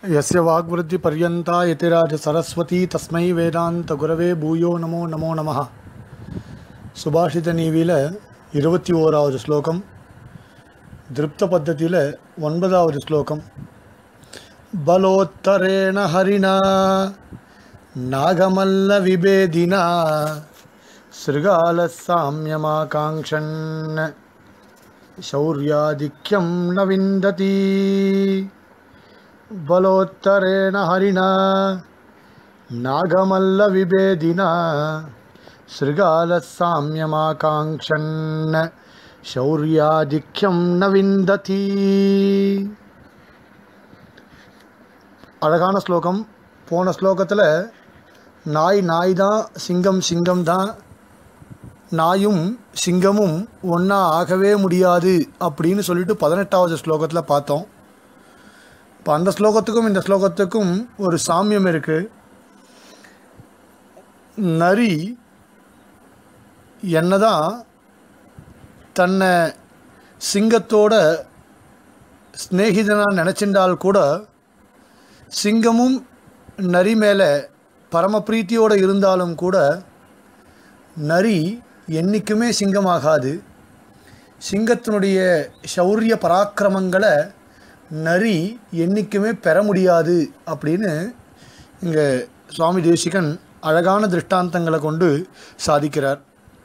यस्य वाग्वृद्धिपर्यन्ता यतिराजसरस्वती तस्मै வேதாந்தகுரவே பூயோ நமோ நமோ நமः சுபாஷித நீவியில் இருபத்தி ஓராவது ஸ்லோகம் திருப்த பத்ததியில் ஒன்பதாவது ஸ்லோகம் பலோத்தரேண ஹரிணா நாகமல்ல விபேதினா சிருகால சாமியமாகாங்க்ஷன் शौर्याधिक्यं न विन्दति बलोत्तरेण हरिणा नागमल्लविभेदिना शृगालसाम्यमाकाङ्क्षन् शौर्याधिक्यं न विन्दति அழகான ஸ்லோகம் போன ஸ்லோகத்தில் நாய் நாய் தான் சிங்கம் சிங்கம் தான் நாயும் சிங்கமும் ஒன்றா ஆகவே முடியாது அப்படின்னு சொல்லிட்டு பதினெட்டாவது ஸ்லோகத்தில் பார்த்தோம் இப்போ அந்த ஸ்லோகத்துக்கும் இந்த ஸ்லோகத்துக்கும் ஒரு சாமியம் இருக்குது நரி என்னதான் தன்னை சிங்கத்தோட ஸ்நேகிதனாக நினச்சிண்டால் கூட சிங்கமும் நரி மேலே பரமபிரீத்தியோடு இருந்தாலும் கூட நரி என்றைக்குமே சிங்கமாகாது சிங்கத்தினுடைய சௌரிய பராக்கிரமங்களை நரி என்றைக்குமே பெற முடியாது அப்படின்னு இங்கே சுவாமி தேசிகன் அழகான திருஷ்டாந்தங்களை கொண்டு சாதிக்கிறார்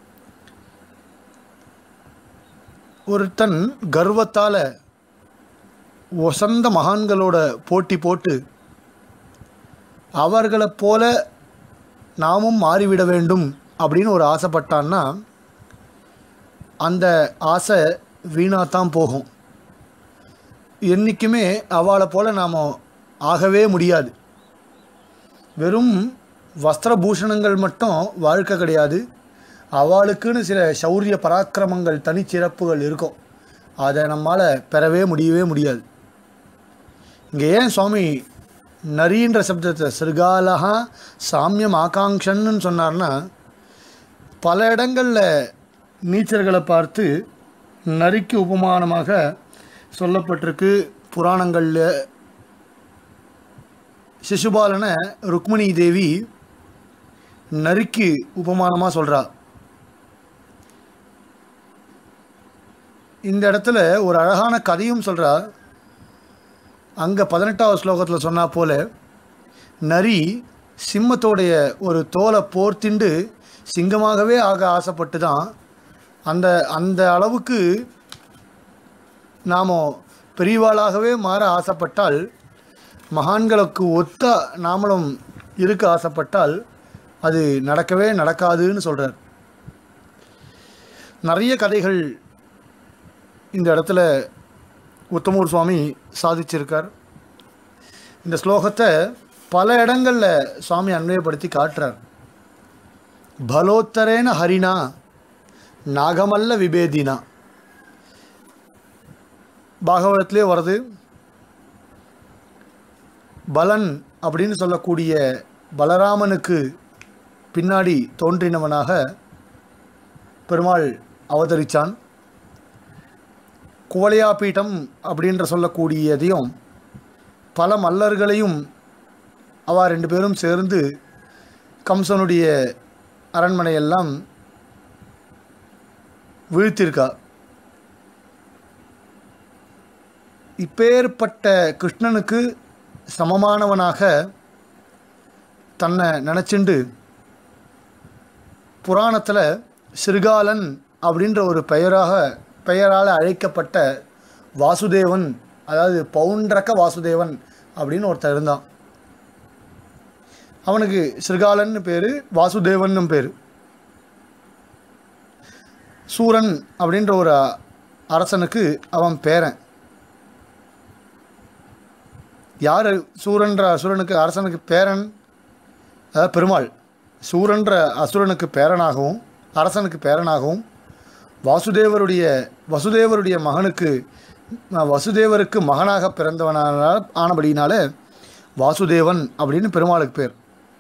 ஒருத்தன் கர்வத்தால் ஒசந்த மகான்களோட போட்டி போட்டு அவர்களைப் போல நாமும் மாறிவிட வேண்டும் அப்படின்னு ஒரு ஆசைப்பட்டான்னா அந்த ஆசை வீணாத்தான் போகும் என்றைக்குமே அவளை போல் நாம் ஆகவே முடியாது வெறும் வஸ்திரபூஷணங்கள் மட்டும் வாழ்க்கை கிடையாது அவளுக்குன்னு சில சௌரிய பராக்கிரமங்கள் தனிச்சிறப்புகள் இருக்கும் அதை நம்மால் பெறவே முடியவே முடியாது இங்கே ஏன் சுவாமி நரின்ற சப்தத்தை சிறுகாலகா சாமியம் ஆகாங்ஷன்னு சொன்னார்னா பல இடங்களில் நீச்சல்களை பார்த்து நரிக்கு உபமானமாக சொல்லப்பட்டிருக்கு புராணங்களில் சிசுபாலனை ருக்மிணி தேவி நரிக்கு உபமானமாக சொல்கிறா இந்த இடத்துல ஒரு அழகான கதையும் சொல்கிறா அங்கே பதினெட்டாவது ஸ்லோகத்தில் சொன்னா போல நரி சிம்மத்தோடைய ஒரு தோலை போர்த்திண்டு சிங்கமாகவே ஆக ஆசைப்பட்டு தான் அந்த அந்த அளவுக்கு நாம் பெரியவாளாகவே மாற ஆசைப்பட்டால் மகான்களுக்கு ஒத்த நாமளும் இருக்க ஆசைப்பட்டால் அது நடக்கவே நடக்காதுன்னு சொல்கிறார் நிறைய கதைகள் இந்த இடத்துல உத்தமூர் சுவாமி சாதிச்சிருக்கார் இந்த ஸ்லோகத்தை பல இடங்களில் சுவாமி அன்வயப்படுத்தி காட்டுறார் பலோத்தரேன ஹரிணா நாகமல்ல விபேதினா பாகவதத்திலே வருது பலன் அப்படின்னு சொல்லக்கூடிய பலராமனுக்கு பின்னாடி தோன்றினவனாக பெருமாள் அவதரித்தான் குவலையாபீட்டம் அப்படின்ற சொல்லக்கூடியதையும் பல மல்லர்களையும் அவ ரெண்டு பேரும் சேர்ந்து கம்சனுடைய அரண்மனையெல்லாம் வீழ்த்திருக்கா இப்பேற்பட்ட கிருஷ்ணனுக்கு சமமானவனாக தன்னை நினச்சிண்டு புராணத்தில் சிறுகாலன் அப்படின்ற ஒரு பெயராக பெயரால் அழைக்கப்பட்ட வாசுதேவன் அதாவது பவுண்டரக்க வாசுதேவன் அப்படின்னு ஒருத்தர் இருந்தான் அவனுக்கு சிறுகாலன்னு பேர் வாசுதேவன் பேர் சூரன் அப்படின்ற ஒரு அரசனுக்கு அவன் பேரன் யார் சூரன்ற அசுரனுக்கு அரசனுக்கு பேரன் அதாவது பெருமாள் சூரன்ற அசுரனுக்கு பேரனாகவும் அரசனுக்கு பேரனாகவும் வாசுதேவருடைய வசுதேவருடைய மகனுக்கு வசுதேவருக்கு மகனாக பிறந்தவனான ஆனபடினால வாசுதேவன் அப்படின்னு பெருமாளுக்கு பேர்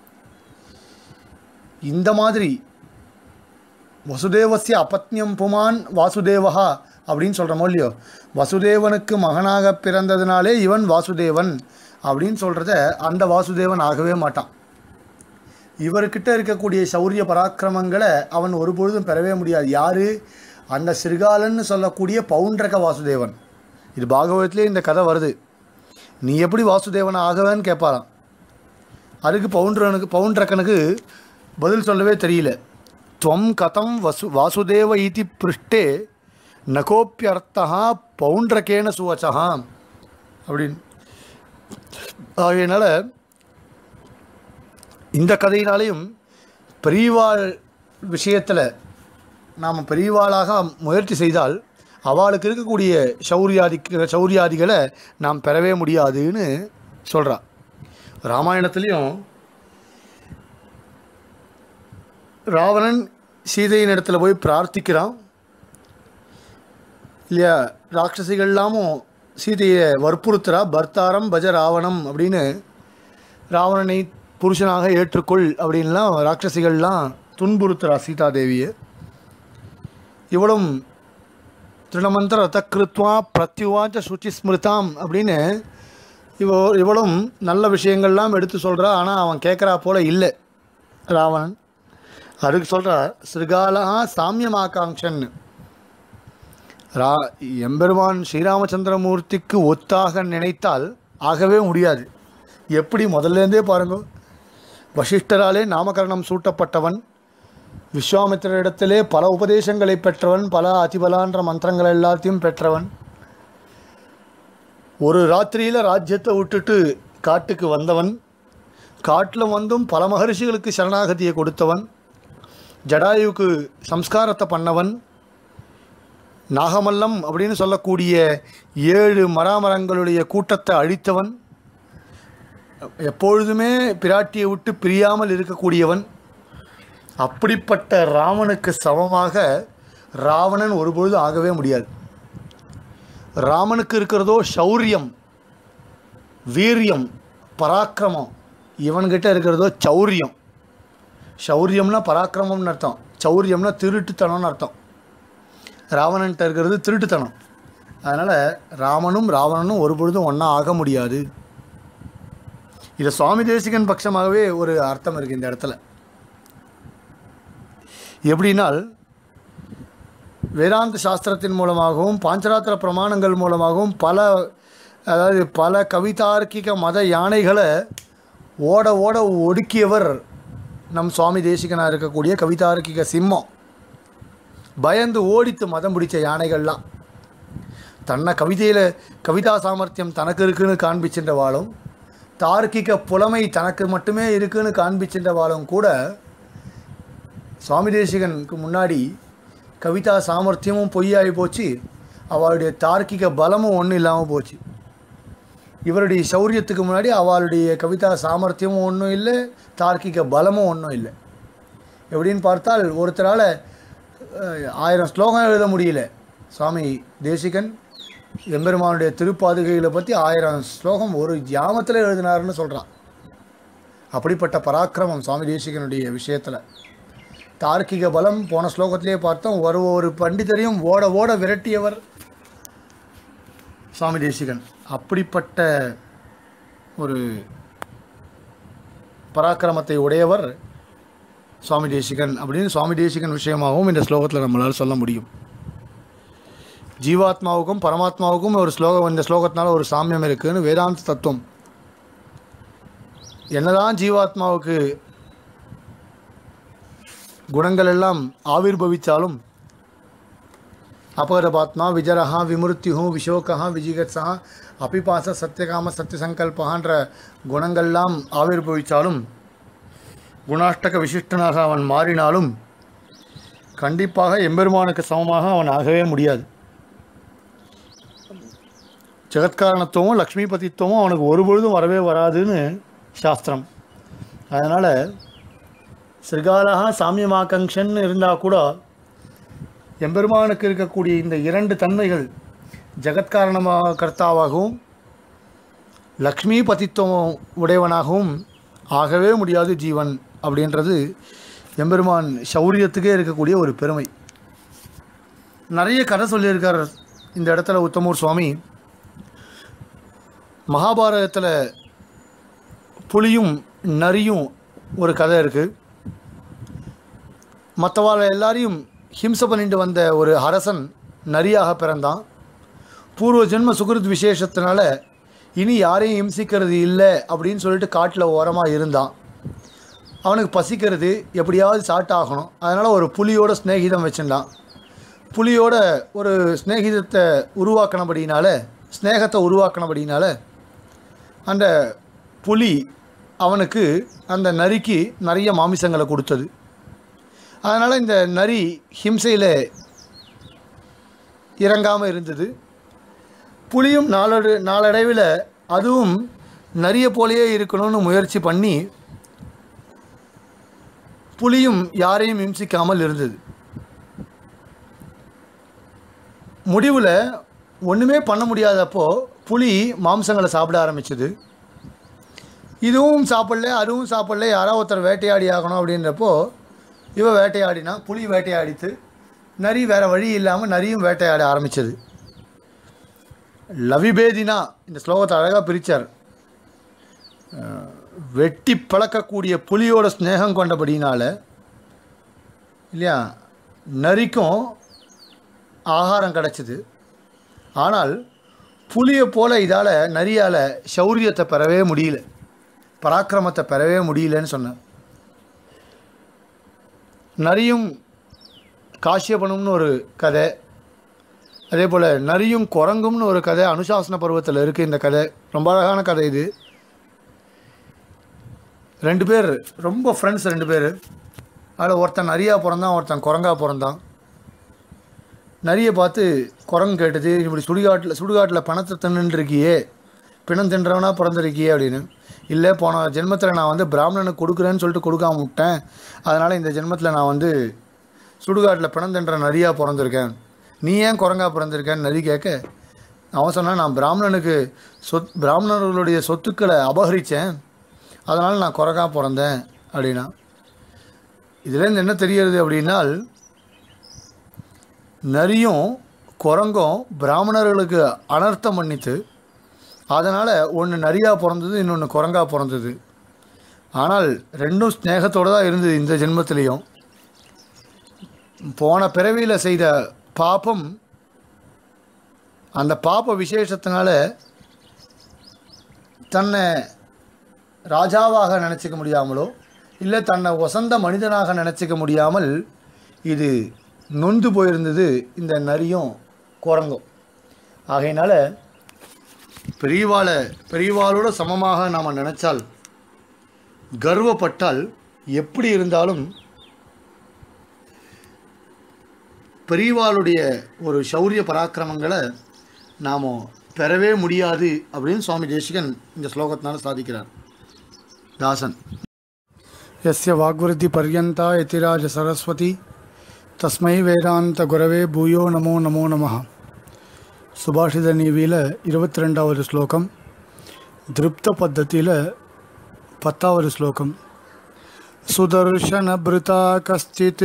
இந்த மாதிரி வசுதேவசிய அபத்னியம் புமான் வாசுதேவஹா அப்படின்னு சொல்கிறோமோ இல்லையோ வசுதேவனுக்கு மகனாக பிறந்ததுனாலே இவன் வாசுதேவன் அப்படின்னு சொல்கிறத அந்த வாசுதேவன் ஆகவே மாட்டான் இவர்கிட்ட இருக்கக்கூடிய சௌரிய பராக்கிரமங்களை அவன் ஒருபொழுதும் பெறவே முடியாது யாரு அந்த சிறுகாலன்னு சொல்லக்கூடிய பவுண்டரக வாசுதேவன் இது பாகவதத்திலே இந்த கதை வருது நீ எப்படி வாசுதேவன் ஆகவேன்னு கேட்பாராம் அதுக்கு பவுண்டரனுக்கு பவுண்டரக்கனுக்கு பதில் சொல்லவே தெரியல துவம் கதம் வசு வாசுதேவ இதி பிருஷ்டே நகோப்பியர்த்தா பவுண்டரக்கேன சுவச்சா அப்படின்னு ஆகையினால இந்த கதையினாலையும் பெரியவாள் விஷயத்தில் நாம் பெரியவாளாக முயற்சி செய்தால் அவளுக்கு இருக்கக்கூடிய சௌரியாதி சௌரியாதிகளை நாம் பெறவே முடியாதுன்னு சொல்கிறா ராமாயணத்துலேயும் ராவணன் சீதையின் இடத்துல போய் பிரார்த்திக்கிறான் இல்லையா ராட்சசிகள் எல்லாமும் சீதையை வற்புறுத்துறா பர்த்தாரம் பஜ ராவணம் அப்படின்னு ராவணனை புருஷனாக ஏற்றுக்கொள் அப்படின்லாம் ராட்சசிகள்லாம் துன்புறுத்துறா சீதாதேவியை இவளும் திருணமந்திர ரதக்கிருத்வா பிரத்யுவாச்ச சுச்சி ஸ்மிருதாம் அப்படின்னு இவ இவளும் நல்ல விஷயங்கள்லாம் எடுத்து சொல்கிறா ஆனால் அவன் கேட்குறா போல இல்லை ராவணன் அதுக்கு சொல்கிறா சிறுகாலா சாமியமாகாங்ஷன் ரா எம்பெருமான் ஸ்ரீராமச்சந்திரமூர்த்திக்கு ஒத்தாக நினைத்தால் ஆகவே முடியாது எப்படி முதல்லேருந்தே பாருங்க வசிஷ்டராலே நாமகரணம் சூட்டப்பட்டவன் விஸ்வாமித்திரிடத்திலே பல உபதேசங்களை பெற்றவன் பல அதிபலான்ற மந்திரங்கள் எல்லாத்தையும் பெற்றவன் ஒரு ராத்திரியில் ராஜ்யத்தை விட்டுட்டு காட்டுக்கு வந்தவன் காட்டில் வந்தும் பல மகரிஷிகளுக்கு சரணாகதியை கொடுத்தவன் ஜடாயுவுக்கு சம்ஸ்காரத்தை பண்ணவன் நாகமல்லம் அப்படின்னு சொல்லக்கூடிய ஏழு மராமரங்களுடைய கூட்டத்தை அழித்தவன் எப்பொழுதுமே பிராட்டியை விட்டு பிரியாமல் இருக்கக்கூடியவன் அப்படிப்பட்ட ராமனுக்கு சமமாக ராவணன் ஒருபொழுது ஆகவே முடியாது ராமனுக்கு இருக்கிறதோ சௌரியம் வீரியம் பராக்கிரமம் இவன்கிட்ட இருக்கிறதோ சௌரியம் சௌரியம்னா பராக்கிரமம்னு அர்த்தம் சௌரியம்னா திருட்டுத்தனம்னு அர்த்தம் ராவணன்ட்ட இருக்கிறது திருட்டுத்தனம் அதனால் ராமனும் ராவணனும் ஒரு பொழுதும் ஒன்றா ஆக முடியாது இதை சுவாமி தேசிகன் பட்சமாகவே ஒரு அர்த்தம் இருக்குது இந்த இடத்துல எப்படின்னால் வேதாந்த சாஸ்திரத்தின் மூலமாகவும் பாஞ்சராத்திர பிரமாணங்கள் மூலமாகவும் பல அதாவது பல கவிதார்க்கிக மத யானைகளை ஓட ஓட ஒடுக்கியவர் நம் சுவாமி தேசிகனாக இருக்கக்கூடிய கவிதார்க்கிக சிம்மம் பயந்து ஓடித்து மதம் பிடிச்ச யானைகள்லாம் தன்னை கவிதையில் கவிதா சாமர்த்தியம் தனக்கு இருக்குன்னு காண்பிச்சின்ற வாழும் தார்க்கிக புலமை தனக்கு மட்டுமே இருக்குன்னு காண்பிச்சின்ற வாழும் கூட சுவாமி தேசிகனுக்கு முன்னாடி கவிதா சாமர்த்தியமும் பொய்யாகி போச்சு அவளுடைய தார்க்கிக பலமும் ஒன்றும் இல்லாமல் போச்சு இவருடைய சௌரியத்துக்கு முன்னாடி அவளுடைய கவிதா சாமர்த்தியமும் ஒன்றும் இல்லை தார்க்கிக பலமும் ஒன்றும் இல்லை எப்படின்னு பார்த்தால் ஒருத்தரால் அஹ், ஆயிரம் ஸ்லோகம் எழுத முடியல சுவாமி தேசிகன் எம்பெருமானுடைய திருப்பாதுகைகளை பற்றி ஆயிரம் ஸ்லோகம் ஒரு ஜாமத்தில் எழுதினாருன்னு சொல்கிறான் அப்படிப்பட்ட பராக்கிரமம் சுவாமி தேசிகனுடைய விஷயத்தில் தார்க்கிக பலம் போன ஸ்லோகத்திலே பார்த்தோம் ஒரு ஒரு பண்டிதரையும் ஓட ஓட விரட்டியவர் சுவாமி தேசிகன் அப்படிப்பட்ட ஒரு பராக்கிரமத்தை உடையவர் சுவாமி தேசிகன் அப்படின்னு சுவாமி தேசிகன் விஷயமாகவும் இந்த ஸ்லோகத்தில் நம்மளால் சொல்ல முடியும் ஜீவாத்மாவுக்கும் பரமாத்மாவுக்கும் ஒரு ஸ்லோகம் இந்த ஸ்லோகத்தினால ஒரு சாமியம் இருக்குன்னு வேதாந்த தத்துவம் என்னதான் ஜீவாத்மாவுக்கு குணங்கள் எல்லாம் ஆவிர்பவித்தாலும் அபகரபாத்மா விஜரஹா விமுருத்திஹு விஷோகா விஜிகத்ஸா அபிபாச சத்தியகாம சத்தியசங்கல்பகான்ற குணங்கள்லாம் ஆவிர்பவித்தாலும் குணாஷ்டக விசிஷ்டனாக அவன் மாறினாலும் கண்டிப்பாக எம்பெருமானுக்கு சமமாக அவன் ஆகவே முடியாது ஜெகத்காரணத்துவமும் லக்ஷ்மிபதித்துவமும் அவனுக்கு ஒருபொழுதும் வரவே வராதுன்னு சாஸ்திரம் அதனால் சிறுகாலகா சாமியமாகங்ஷன் இருந்தால் கூட எம்பெருமானுக்கு இருக்கக்கூடிய இந்த இரண்டு தன்மைகள் ஜெகத்காரணமாக கர்த்தாவாகவும் லக்ஷ்மி பதித்துவம் உடையவனாகவும் ஆகவே முடியாது ஜீவன் அப்படின்றது எம்பெருமான் சௌரியத்துக்கே இருக்கக்கூடிய ஒரு பெருமை நிறைய கதை சொல்லியிருக்கார் இந்த இடத்துல உத்தமூர் சுவாமி மகாபாரதத்தில் புலியும் நரியும் ஒரு கதை இருக்குது மற்றவாழ எல்லாரையும் ஹிம்சை பண்ணிட்டு வந்த ஒரு அரசன் நரியாக பிறந்தான் பூர்வ ஜென்ம சுகிருத் விசேஷத்தினால இனி யாரையும் ஹிம்சிக்கிறது இல்லை அப்படின்னு சொல்லிட்டு காட்டில் ஓரமாக இருந்தான் அவனுக்கு பசிக்கிறது எப்படியாவது சாட்டாகணும் அதனால் ஒரு புலியோட ஸ்நேகிதம் வச்சுருந்தான் புலியோட ஒரு ஸ்நேகிதத்தை உருவாக்கினபடினால ஸ்நேகத்தை உருவாக்கினபடினால அந்த புலி அவனுக்கு அந்த நரிக்கு நிறைய மாமிசங்களை கொடுத்தது அதனால் இந்த நரி ஹிம்சையில் இறங்காமல் இருந்தது புலியும் நாளடு நாளடைவில் அதுவும் நரிய போலேயே இருக்கணும்னு முயற்சி பண்ணி புலியும் யாரையும் இம்சிக்காமல் இருந்தது முடிவில் ஒன்றுமே பண்ண முடியாதப்போ புலி மாம்சங்களை சாப்பிட ஆரம்பிச்சது இதுவும் சாப்பிடல அதுவும் சாப்பிடல யாராவது ஒருத்தர் வேட்டையாடி ஆகணும் அப்படின்றப்போ இவ வேட்டையாடினா புலி வேட்டையாடித்து நரி வேறு வழி இல்லாமல் நரியும் வேட்டையாட ஆரம்பிச்சது லவிபேதினா இந்த ஸ்லோகத்தை அழகாக பிரித்தார் வெட்டி பழக்கக்கூடிய புலியோட ஸ்நேகம் கொண்டபடினால இல்லையா நரிக்கும் ஆகாரம் கிடச்சிது ஆனால் புலியை போல இதால் நரியால் சௌரியத்தை பெறவே முடியல பராக்கிரமத்தை பெறவே முடியலன்னு சொன்னேன் நரியும் காஷ்யபனும்னு ஒரு கதை அதே போல் நரியும் குரங்கும்னு ஒரு கதை அனுசாசன பருவத்தில் இருக்குது இந்த கதை ரொம்ப அழகான கதை இது ரெண்டு பேர் ரொம்ப ஃப்ரெண்ட்ஸ் ரெண்டு பேர் அதில் ஒருத்தன் நரியா பிறந்தான் ஒருத்தன் குரங்கா பிறந்தான் நரியை பார்த்து குரங்கு கேட்டது இப்படி சுடுகாட்டில் சுடுகாட்டில் பணத்தை தின்னுருக்கியே பிணம் தின்றவனா பிறந்திருக்கியே அப்படின்னு இல்லை போன ஜென்மத்தில் நான் வந்து பிராமணனுக்கு கொடுக்குறேன்னு சொல்லிட்டு கொடுக்காம விட்டேன் அதனால் இந்த ஜென்மத்தில் நான் வந்து சுடுகாட்டில் பிணம் தின்ற நரியாக பிறந்திருக்கேன் நீ ஏன் குரங்கா பிறந்திருக்கேன்னு நரி கேட்க அவன் சொன்னான் நான் பிராமணனுக்கு சொத் பிராமணர்களுடைய சொத்துக்களை அபகரித்தேன் அதனால் நான் குரங்கா பிறந்தேன் அப்படின்னா இதுலேருந்து என்ன தெரிகிறது அப்படின்னால் நரியும் குரங்கும் பிராமணர்களுக்கு அனர்த்தம் பண்ணித்து அதனால் ஒன்று நரியாக பிறந்தது இன்னொன்று குரங்கா பிறந்தது ஆனால் ரெண்டும் ஸ்நேகத்தோடு தான் இருந்தது இந்த ஜென்மத்திலையும் போன பிறவியில் செய்த பாப்பம் அந்த பாப்ப விசேஷத்தினால தன்னை ராஜாவாக நினச்சிக்க முடியாமலோ இல்லை தன்னை வசந்த மனிதனாக நினச்சிக்க முடியாமல் இது நொந்து போயிருந்தது இந்த நரியும் குரங்கும் ஆகையினால பெரியவாளை பெரியவாளோட சமமாக நாம் நினச்சால் கர்வப்பட்டால் எப்படி இருந்தாலும் பெரியவாளுடைய ஒரு சௌரிய பராக்கிரமங்களை நாம் பெறவே முடியாது அப்படின்னு சுவாமி தேசிகன் இந்த ஸ்லோகத்தினால சாதிக்கிறார் தாசன் यस्य वाग्वृत्तिपर्यन्ता यतिराज सरस्वती தஸ்மை வேதாந்த குரவே பூயோ நமோ நமோ நமः சுபாஷித நீவியில் இருபத்தி ரெண்டாவது ஸ்லோகம் திருப்த பத்தத்தியில் பத்தாவது ஸ்லோகம் சுதர்ஷனபிருதா கஷ்டித்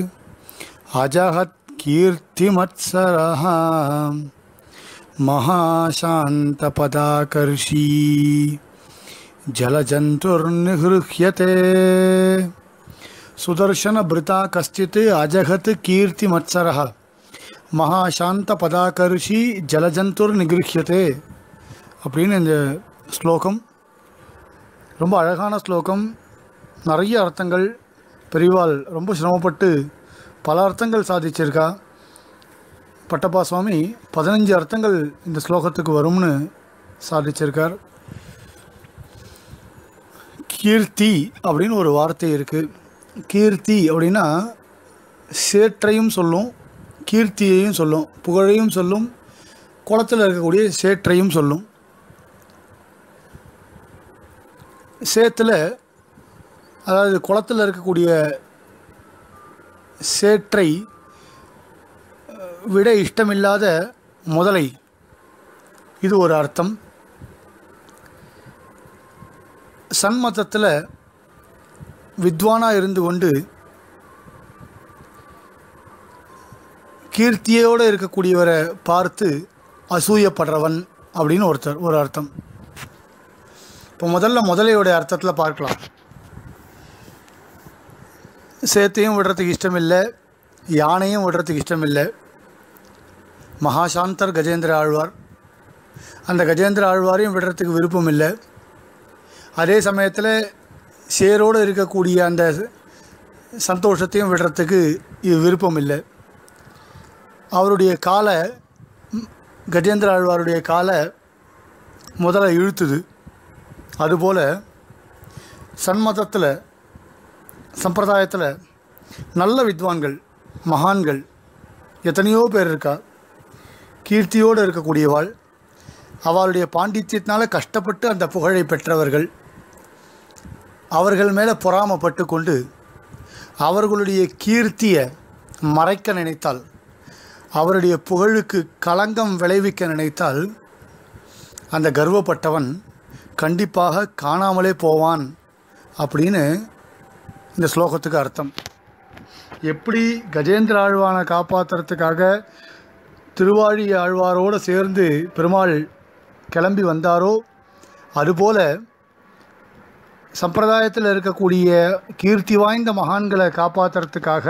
அஜகத் கீர்த்திமத்சரः महाशान्तपदाकर्षी जलजन्तुर्निगृह्यते सुदर्शनभृता कश्चित् अजगत् कीर्तिमत्सरः மகாசாந்தபதாகர்ஷி ஜலஜந்துர் நிகிருஹியதே அப்படின்னு இந்த ஸ்லோகம் ரொம்ப அழகான ஸ்லோகம் நிறைய அர்த்தங்கள் பெரியவாள் ரொம்ப சிரமப்பட்டு பல அர்த்தங்கள் சாதிச்சிருக்கா பட்டப்பா சுவாமி பதினஞ்சு அர்த்தங்கள் இந்த ஸ்லோகத்துக்கு வரும்னு சாதிச்சிருக்கார் கீர்த்தி அப்படின்னு ஒரு வார்த்தை இருக்குது கீர்த்தி அப்படின்னா சேற்றையும் சொல்லும் கீர்த்தியையும் சொல்லும் புகழையும் சொல்லும் குளத்தில் இருக்கக்கூடிய சேற்றையும் சொல்லும் சேத்துல அதாவது குளத்தில் இருக்கக்கூடிய சேற்றை அஹ், விட இஷ்டமில்லாத முதலை இது ஒரு அர்த்தம் சன்மதத்தில் வித்வானாக இருந்து கொண்டு கீர்த்தியோடு இருக்கக்கூடியவரை பார்த்து அசூயப்படுறவன் அப்படின்னு ஒருத்தர் ஒரு அர்த்தம் இப்போ முதல்ல முதலையோடைய அர்த்தத்தில் பார்க்கலாம் சேத்தையும் விடுறதுக்கு இஷ்டம் இல்லை யானையும் விடுறதுக்கு இஷ்டம் இல்லை மகாசாந்தர் கஜேந்திர ஆழ்வார் அந்த கஜேந்திர ஆழ்வாரையும் விடுறதுக்கு விருப்பம் இல்லை அதே சமயத்தில் சேரோடு இருக்கக்கூடிய அந்த சந்தோஷத்தையும் விடுறதுக்கு இது விருப்பம் இல்லை அவருடைய காலை ம், கஜேந்திர ஆழ்வாருடைய காலை முதல்ல இழுத்துது அதுபோல் சன்மதத்தில் சம்பிரதாயத்தில் நல்ல வித்வான்கள் மகான்கள் எத்தனையோ பேர் இருக்கா கீர்த்தியோடு இருக்கக்கூடியவாள் அவளுடைய பாண்டித்யத்தினால கஷ்டப்பட்டு அந்த புகழை பெற்றவர்கள் அவர்கள் மேலே பொறாமப்பட்டு கொண்டு அவர்களுடைய கீர்த்தியை மறைக்க நினைத்தால் அவருடைய புகழுக்கு களங்கம் விளைவிக்க நினைத்தால் அந்த கர்வப்பட்டவன் கண்டிப்பாக காணாமலே போவான் அப்படின்னு இந்த ஸ்லோகத்துக்கு அர்த்தம் எப்படி கஜேந்திர ஆழ்வானை காப்பாற்றுறதுக்காக திருவாழி ஆழ்வாரோடு சேர்ந்து பெருமாள் கிளம்பி வந்தாரோ அதுபோல சம்பிரதாயத்தில் இருக்கக்கூடிய கீர்த்தி வாய்ந்த மகான்களை காப்பாற்றுறதுக்காக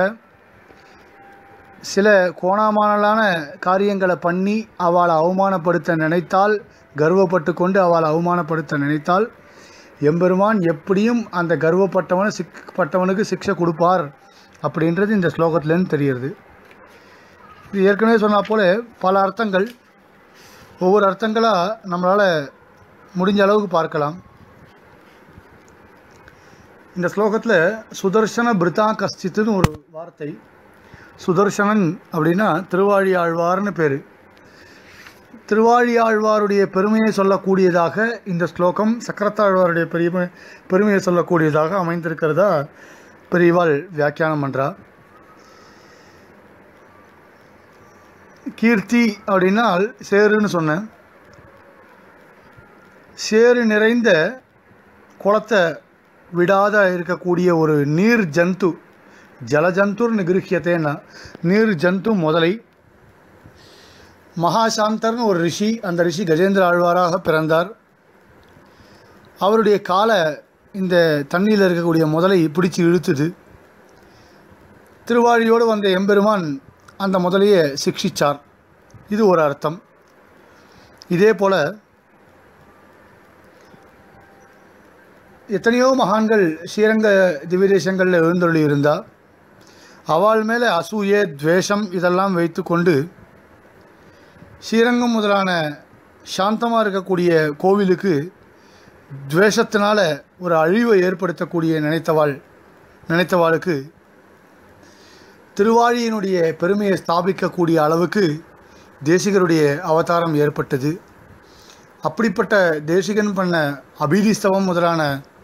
சில கோணாமானலான காரியங்களை பண்ணி அவளை அவமானப்படுத்த நினைத்தால் கர்வப்பட்டு கொண்டு அவளை அவமானப்படுத்த நினைத்தால் எம்பெருமான் எப்படியும் அந்த கர்வப்பட்டவனை சிக்கப்பட்டவனுக்கு சிக்ஷை கொடுப்பார் அப்படின்றது இந்த ஸ்லோகத்துலேருந்து தெரிகிறது இது ஏற்கனவே சொன்னா போல பல அர்த்தங்கள் ஒவ்வொரு அர்த்தங்களாக நம்மளால் முடிஞ்ச அளவுக்கு பார்க்கலாம் இந்த ஸ்லோகத்தில் சுதர்சன பிருதா கஸ்தித்துன்னு ஒரு வார்த்தை சுதர்சனன் அப்படின்னா திருவாழி ஆழ்வார்னு பேர் திருவாழி ஆழ்வாருடைய பெருமையை சொல்லக்கூடியதாக இந்த ஸ்லோகம் சக்கரத்தாழ்வாருடைய பெருமை பெருமையை சொல்லக்கூடியதாக அமைந்திருக்கிறதா பெரியவாள் வியாக்கியானம் பண்ணுறா கீர்த்தி அப்படின்னால் சேருன்னு சொன்னேன் சேறு நிறைந்த குளத்தை விடாத இருக்கக்கூடிய ஒரு நீர் ஜந்து ஜலஜந்துர் நிகிருஹியத்தேன்னா நீர் ஜந்து முதலை மகாசாந்தர்னு ஒரு ரிஷி அந்த ரிஷி கஜேந்திர ஆழ்வாராக பிறந்தார் அவருடைய காலை இந்த தண்ணியில் இருக்கக்கூடிய முதலை பிடிச்சு இழுத்துது திருவாழியோடு வந்த எம்பெருமான் அந்த முதலையை சிக்ஷிச்சார் இது ஒரு அர்த்தம் இதே போல் எத்தனையோ மகான்கள் ஸ்ரீரங்க திவ்யதேசங்களில் எழுந்தருளி இருந்தால் அவள் மேலே அசூயே துவேஷம் இதெல்லாம் வைத்துக்கொண்டு ஸ்ரீரங்கம் முதலான சாந்தமாக இருக்கக்கூடிய கோவிலுக்கு துவேஷத்தினால ஒரு அழிவை ஏற்படுத்தக்கூடிய நினைத்தவாள் நினைத்தவாளுக்கு திருவாழியினுடைய பெருமையை ஸ்தாபிக்கக்கூடிய அளவுக்கு தேசிகருடைய அவதாரம் ஏற்பட்டது அப்படிப்பட்ட தேசிகன் பண்ண அபிதிஸ்தவம் முதலான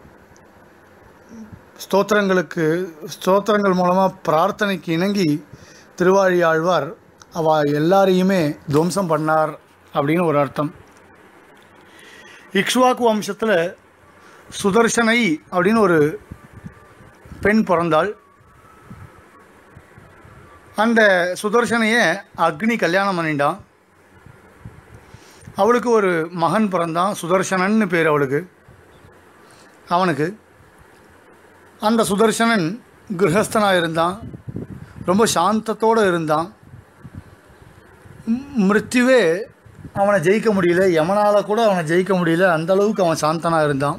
ஸ்தோத்திரங்களுக்கு ஸ்தோத்திரங்கள் மூலமாக பிரார்த்தனைக்கு இணங்கி திருவாழி ஆழ்வார் அவ எல்லாரையுமே துவம்சம் பண்ணார் அப்படின்னு ஒரு அர்த்தம் இக்ஷ்வாக்கு வம்சத்தில் சுதர்சனை அப்படின்னு ஒரு பெண் பிறந்தாள் அந்த சுதர்சனையை அக்னி கல்யாணம் பண்ணிட்டான் அவளுக்கு ஒரு மகன் பிறந்தான் சுதர்சனன்னு பேர் அவளுக்கு அவனுக்கு அந்த சுதர்சனன் கிரகஸ்தனாக இருந்தான் ரொம்ப சாந்தத்தோடு இருந்தான் ம், மிருத்யுவே அவனை ஜெயிக்க முடியல யமனால் கூட அவனை ஜெயிக்க முடியல அந்த அளவுக்கு அவன் சாந்தனாக இருந்தான்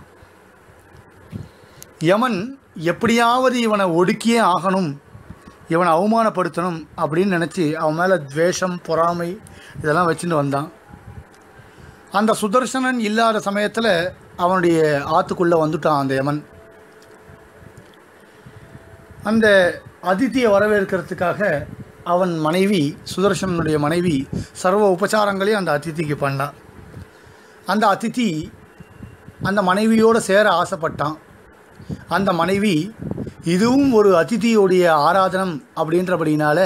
யமன் எப்படியாவது இவனை ஒடுக்கியே ஆகணும் இவனை அவமானப்படுத்தணும் அப்படின்னு நினச்சி அவன் மேலே துவேஷம் பொறாமை இதெல்லாம் வச்சுட்டு வந்தான் அந்த சுதர்சனன் இல்லாத சமயத்தில் அவனுடைய ஆற்றுக்குள்ளே வந்துட்டான் அந்த யமன் அந்த அதித்தியை வரவேற்கிறதுக்காக அவன் மனைவி சுதர்சனுடைய மனைவி சர்வ உபச்சாரங்களையும் அந்த அதித்திக்கு பண்ணான் அந்த அதித்தி அந்த மனைவியோடு சேர ஆசைப்பட்டான் அந்த மனைவி இதுவும் ஒரு அதித்தியோடைய ஆராதனம் அப்படின்றபடினால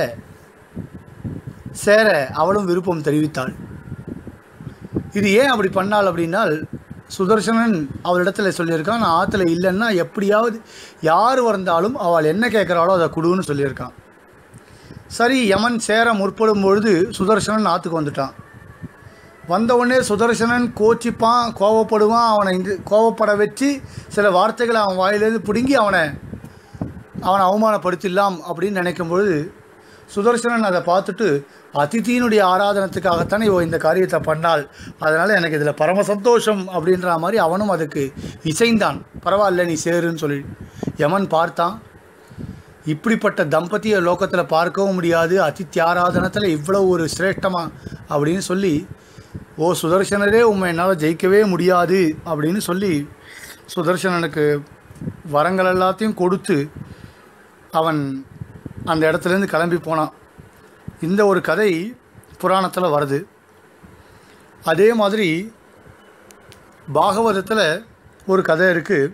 சேர அவளும் விருப்பம் தெரிவித்தாள் இது ஏன் அப்படி பண்ணாள் அப்படின்னால் சுதர்சனன் அவளிடத்துல சொல்லியிருக்கான் நான் ஆற்றுல இல்லைன்னா எப்படியாவது யார் வந்தாலும் அவள் என்ன கேட்குறாளோ அதை கொடுன்னு சொல்லியிருக்கான் சரி யமன் சேர முற்படும் பொழுது சுதர்சனன் ஆற்றுக்கு வந்துட்டான் வந்த உடனே சுதர்சனன் கோச்சிப்பான் கோவப்படுவான் அவனை இந்த கோவப்பட வச்சு சில வார்த்தைகளை அவன் வாயிலேருந்து பிடுங்கி அவனை அவனை அவமானப்படுத்திடலாம் அப்படின்னு நினைக்கும் பொழுது சுதர்சனன் அதை பார்த்துட்டு அதிதியினுடைய ஆராதனத்துக்காகத்தானே இவ இந்த காரியத்தை பண்ணாள் அதனால் எனக்கு இதில் பரம சந்தோஷம் அப்படின்ற மாதிரி அவனும் அதுக்கு இசைந்தான் பரவாயில்ல நீ சேருன்னு சொல்லி யமன் பார்த்தான் இப்படிப்பட்ட தம்பதியை லோகத்தில் பார்க்கவும் முடியாது அதித்தி ஆராதனத்தில் இவ்வளோ ஒரு சிரேஷ்டமா அப்படின்னு சொல்லி ஓ சுதர்சனரே உண்மை என்னால் ஜெயிக்கவே முடியாது அப்படின்னு சொல்லி சுதர்சனனுக்கு வரங்கள் எல்லாத்தையும் கொடுத்து அவன் அந்த இடத்துலேருந்து கிளம்பி போனான் இந்த ஒரு கதை புராணத்தில் வருது அதே மாதிரி பாகவதத்தில் ஒரு கதை இருக்குது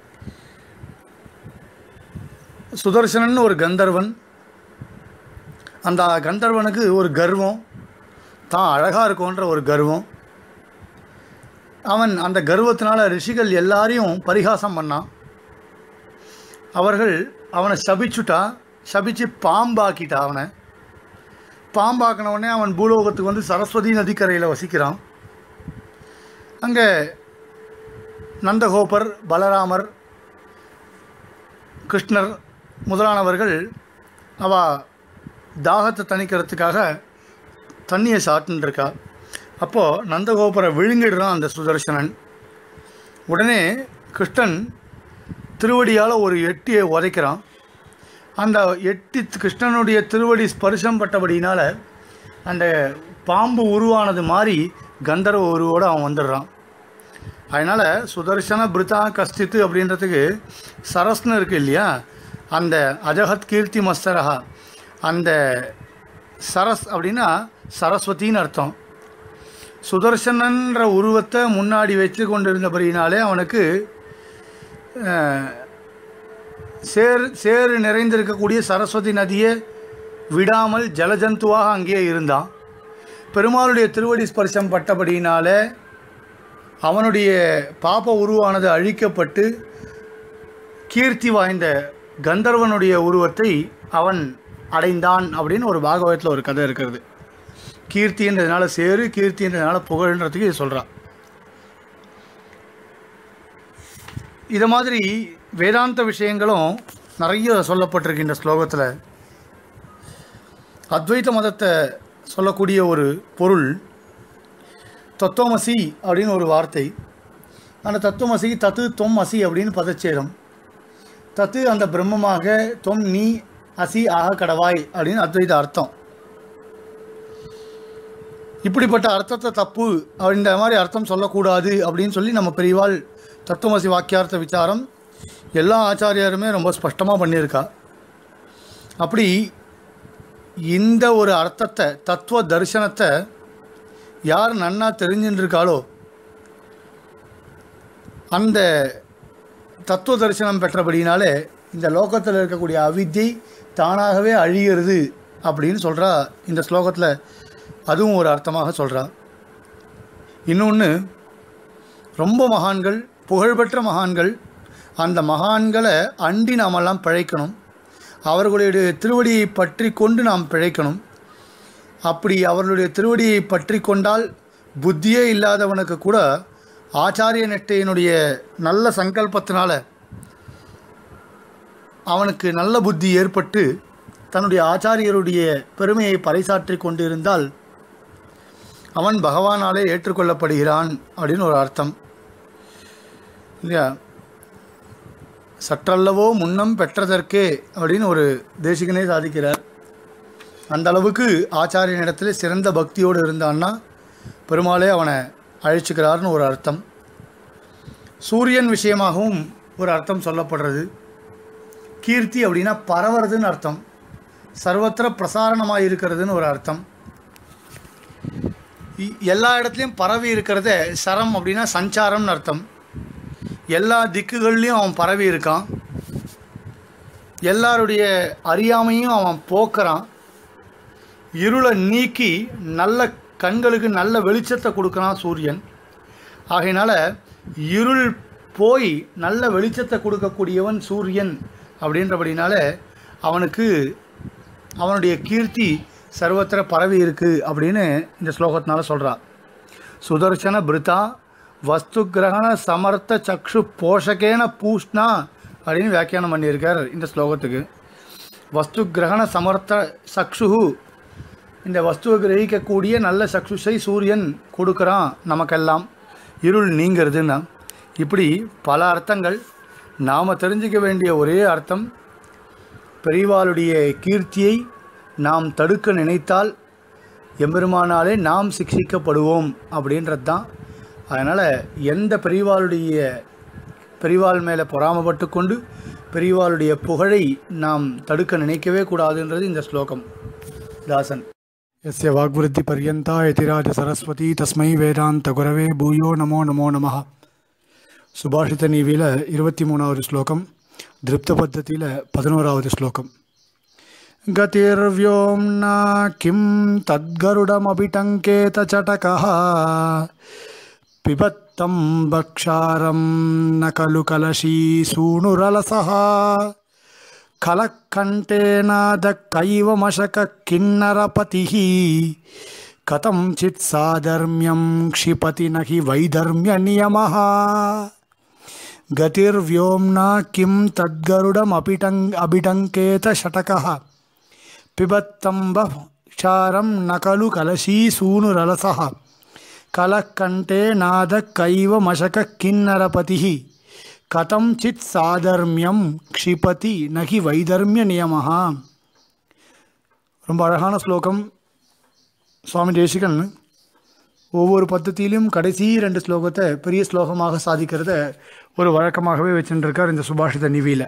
சுதர்சனன் ஒரு கந்தர்வன் அந்த கந்தர்வனுக்கு ஒரு கர்வம் தான் அழகாக இருக்கும்ன்ற ஒரு கர்வம் அவன் அந்த கர்வத்தினால ரிஷிகள் எல்லாரையும் பரிகாசம் பண்ணான் அவர்கள் அவனை சபிச்சுட்டா சபிச்சு பாம்பாக்கிட்டா அவனை பாம்பாக்கின உடனே அவன் பூலோகத்துக்கு வந்து சரஸ்வதி நதிக்கரையில் வசிக்கிறான் அங்கே நந்தகோபர் பலராமர் கிருஷ்ணர் முதலானவர்கள் அவ தாகத்தை தணிக்கிறதுக்காக தண்ணியை சாப்பிட்டுன்னு இருக்கா அப்போது நந்தகோபுரை விழுங்கிடுறான் அந்த சுதர்சனன் உடனே கிருஷ்ணன் திருவடியால் ஒரு எட்டியை உதைக்கிறான் அந்த எட்டி கிருஷ்ணனுடைய திருவடி ஸ்பர்சம் பட்டபடியினால் அந்த பாம்பு உருவானது மாதிரி கந்தர்வ உருவோடு அவன் வந்துடுறான் அதனால் சுதர்சன பிருதா கஸ்தித்து அப்படின்றதுக்கு சரஸ்னு இருக்கு இல்லையா அந்த அஜகத் கீர்த்தி மஸ்தரஹா அந்த சரஸ் அப்படின்னா சரஸ்வதின்னு அர்த்தம் சுதர்சனன்ற உருவத்தை முன்னாடி வச்சு கொண்டிருந்தபடினாலே அவனுக்கு அஹ், சேர் சேறு நிறைந்திருக்கக்கூடிய சரஸ்வதி நதியை விடாமல் ஜலஜந்துவாக அங்கேயே இருந்தான் பெருமாளுடைய திருவடி ஸ்பர்சம் பட்டபடியினாலே அவனுடைய பாப்ப உருவானது அழிக்கப்பட்டு கீர்த்தி வாய்ந்த கந்தர்வனுடைய உருவத்தை அவன் அடைந்தான் அப்படின்னு ஒரு பாகவதத்தில் ஒரு கதை இருக்கிறது கீர்த்தின்றதுனால சேரு கீர்த்தின்றதுனால புகழ்ன்றதுக்கு இது சொல்கிறான் இது மாதிரி வேதாந்த விஷயங்களும் நிறைய சொல்லப்பட்டிருக்கு இந்த ஸ்லோகத்தில் அத்வைத மதத்தை சொல்லக்கூடிய ஒரு பொருள் தத்துவமசி அப்படின்னு ஒரு வார்த்தை அந்த தத்துவமசி தத்து தொம் அசி அப்படின்னு பதச்சேரும் தத்து அந்த பிரம்மமாக தொம் நீ அசி ஆக கடவாய் அப்படின்னு அத்வைத அர்த்தம் இப்படிப்பட்ட அர்த்தத்தை தப்பு அப்படின்ற மாதிரி அர்த்தம் சொல்லக்கூடாது அப்படின்னு சொல்லி நம்ம பெரியவாள் தத்துவமசி வாக்கியார்த்த விசாரம் எல்லா ஆச்சாரியாருமே ரொம்ப ஸ்பஷ்டமாக பண்ணியிருக்கா அப்படி இந்த ஒரு அர்த்தத்தை தத்துவ தரிசனத்தை யார் நன்னா தெரிஞ்சுட்டு இருக்காளோ அந்த தத்துவ தரிசனம் பெற்றபடினாலே இந்த லோகத்தில் இருக்கக்கூடிய அவித்தை தானாகவே அழிகிறது அப்படின்னு சொல்கிறா இந்த ஸ்லோகத்தில் அதுவும் ஒரு அர்த்தமாக சொல்கிறா இன்னொன்று ரொம்ப மகான்கள் புகழ்பெற்ற மகான்கள் அந்த மகான்களை அண்டி நாமெல்லாம் பிழைக்கணும் அவர்களுடைய திருவடியை பற்றி கொண்டு நாம் பிழைக்கணும் அப்படி அவர்களுடைய திருவடியை பற்றி கொண்டால் புத்தியே இல்லாதவனுக்கு கூட ஆச்சாரிய நெட்டையினுடைய நல்ல சங்கல்பத்தினால அவனுக்கு நல்ல புத்தி ஏற்பட்டு தன்னுடைய ஆச்சாரியருடைய பெருமையை பறைசாற்றி கொண்டிருந்தால் அவன் பகவானாலே ஏற்றுக்கொள்ளப்படுகிறான் அப்படின்னு ஒரு அர்த்தம் இல்லையா சற்றல்லவோ முன்னம் பெற்றதற்கே அப்படின்னு ஒரு தேசிகனே சாதிக்கிறார் அந்த அளவுக்கு ஆச்சாரியனிடத்தில் சிறந்த பக்தியோடு இருந்தான்னா பெருமாளே அவனை அழைச்சிக்கிறார்னு ஒரு அர்த்தம் சூரியன் விஷயமாகவும் ஒரு அர்த்தம் சொல்லப்படுறது கீர்த்தி அப்படின்னா பரவறதுன்னு அர்த்தம் சர்வத்திர பிரசாரணமாக இருக்கிறதுன்னு ஒரு அர்த்தம் இ- எல்லா இடத்துலையும் பரவி இருக்கிறத சரம் அப்படின்னா சஞ்சாரம்னு அர்த்தம் எல்லா திக்குகள்லையும் அவன் பரவி இருக்கான் எல்லாருடைய அறியாமையும் அவன் போக்குறான் இருளை நீக்கி நல்ல கண்களுக்கு நல்ல வெளிச்சத்தை கொடுக்குறான் சூரியன் ஆகையினால இருள் போய் நல்ல வெளிச்சத்தை கொடுக்கக்கூடியவன் சூரியன் அப்படின்றபடினால அவனுக்கு அவனுடைய கீர்த்தி சர்வத்திர பரவி இருக்கு அப்படின்னு இந்த ஸ்லோகத்தினால சொல்றா சுதர்சன பிருதா வஸ்து கிரகண சமர்த்த சக்ஷு போஷகேன பூஷ்ணா அப்படின்னு வியாக்கியானம் பண்ணியிருக்கார் இந்த ஸ்லோகத்துக்கு வஸ்து கிரகண சமர்த்த சக்ஷு இந்த வஸ்துவை கிரகிக்கக்கூடிய நல்ல சக்ஷுஷை சூரியன் கொடுக்குறான் நமக்கெல்லாம் இருள் நீங்கிறதுன்னா இப்படி பல அர்த்தங்கள் நாம் தெரிஞ்சுக்க வேண்டிய ஒரே அர்த்தம் பெரியவாளுடைய கீர்த்தியை நாம் தடுக்க நினைத்தால் எம்பெருமானாலே நாம் சிக்ஷிக்கப்படுவோம் அப்படின்றது தான் அதனால் எந்த பெரியவாளுடைய பெரியவாள் மேலே பொறாமப்பட்டு கொண்டு பெரியவாளுடைய புகழை நாம் தடுக்க நினைக்கவே கூடாதுன்றது இந்த ஸ்லோகம் தாசன் यस्य वाग्वृत्तिपर्यन्ता यतिराज सरस्वती तस्मै வேதாந்த பூயோ நமோ நமோ நமः சுபாஷித நீவியில் இருபத்தி மூணாவது ஸ்லோகம் திருப்த பத்தத்தியில் பதினோராவது ஸ்லோகம் गतिर्व्योम्ना किं तद्गरुडमभिटङ्केत चटकः पिबत्तं भक्षारं न खलु कलशी सूणुरलसः खलकण्ठेनादकैवमशकः किन्नरपतिः कथं चित् साधर्म्यं क्षिपति न हि वैधर्म्यनियमः गतिर्व्योम्ना किं तद्गरुडमपिटङ् अभिटङ्केत षटकः पिबत्तम्बः क्षारं न खलु कलशी सूनुरलसः कलकण्ठे नादकैवमशकः किन्नरपतिः कथं चित् சாதர்மியம் க்ஷிபதி நகி வைதர்மிய நியமஹா ரொம்ப அழகான ஸ்லோகம் சுவாமி தேசிகன் ஒவ்வொரு பத்தத்திலும் கடைசி ரெண்டு ஸ்லோகத்தை பெரிய ஸ்லோகமாக சாதிக்கிறத ஒரு வழக்கமாகவே வச்சுருக்கார் இந்த சுபாஷித நிவியில்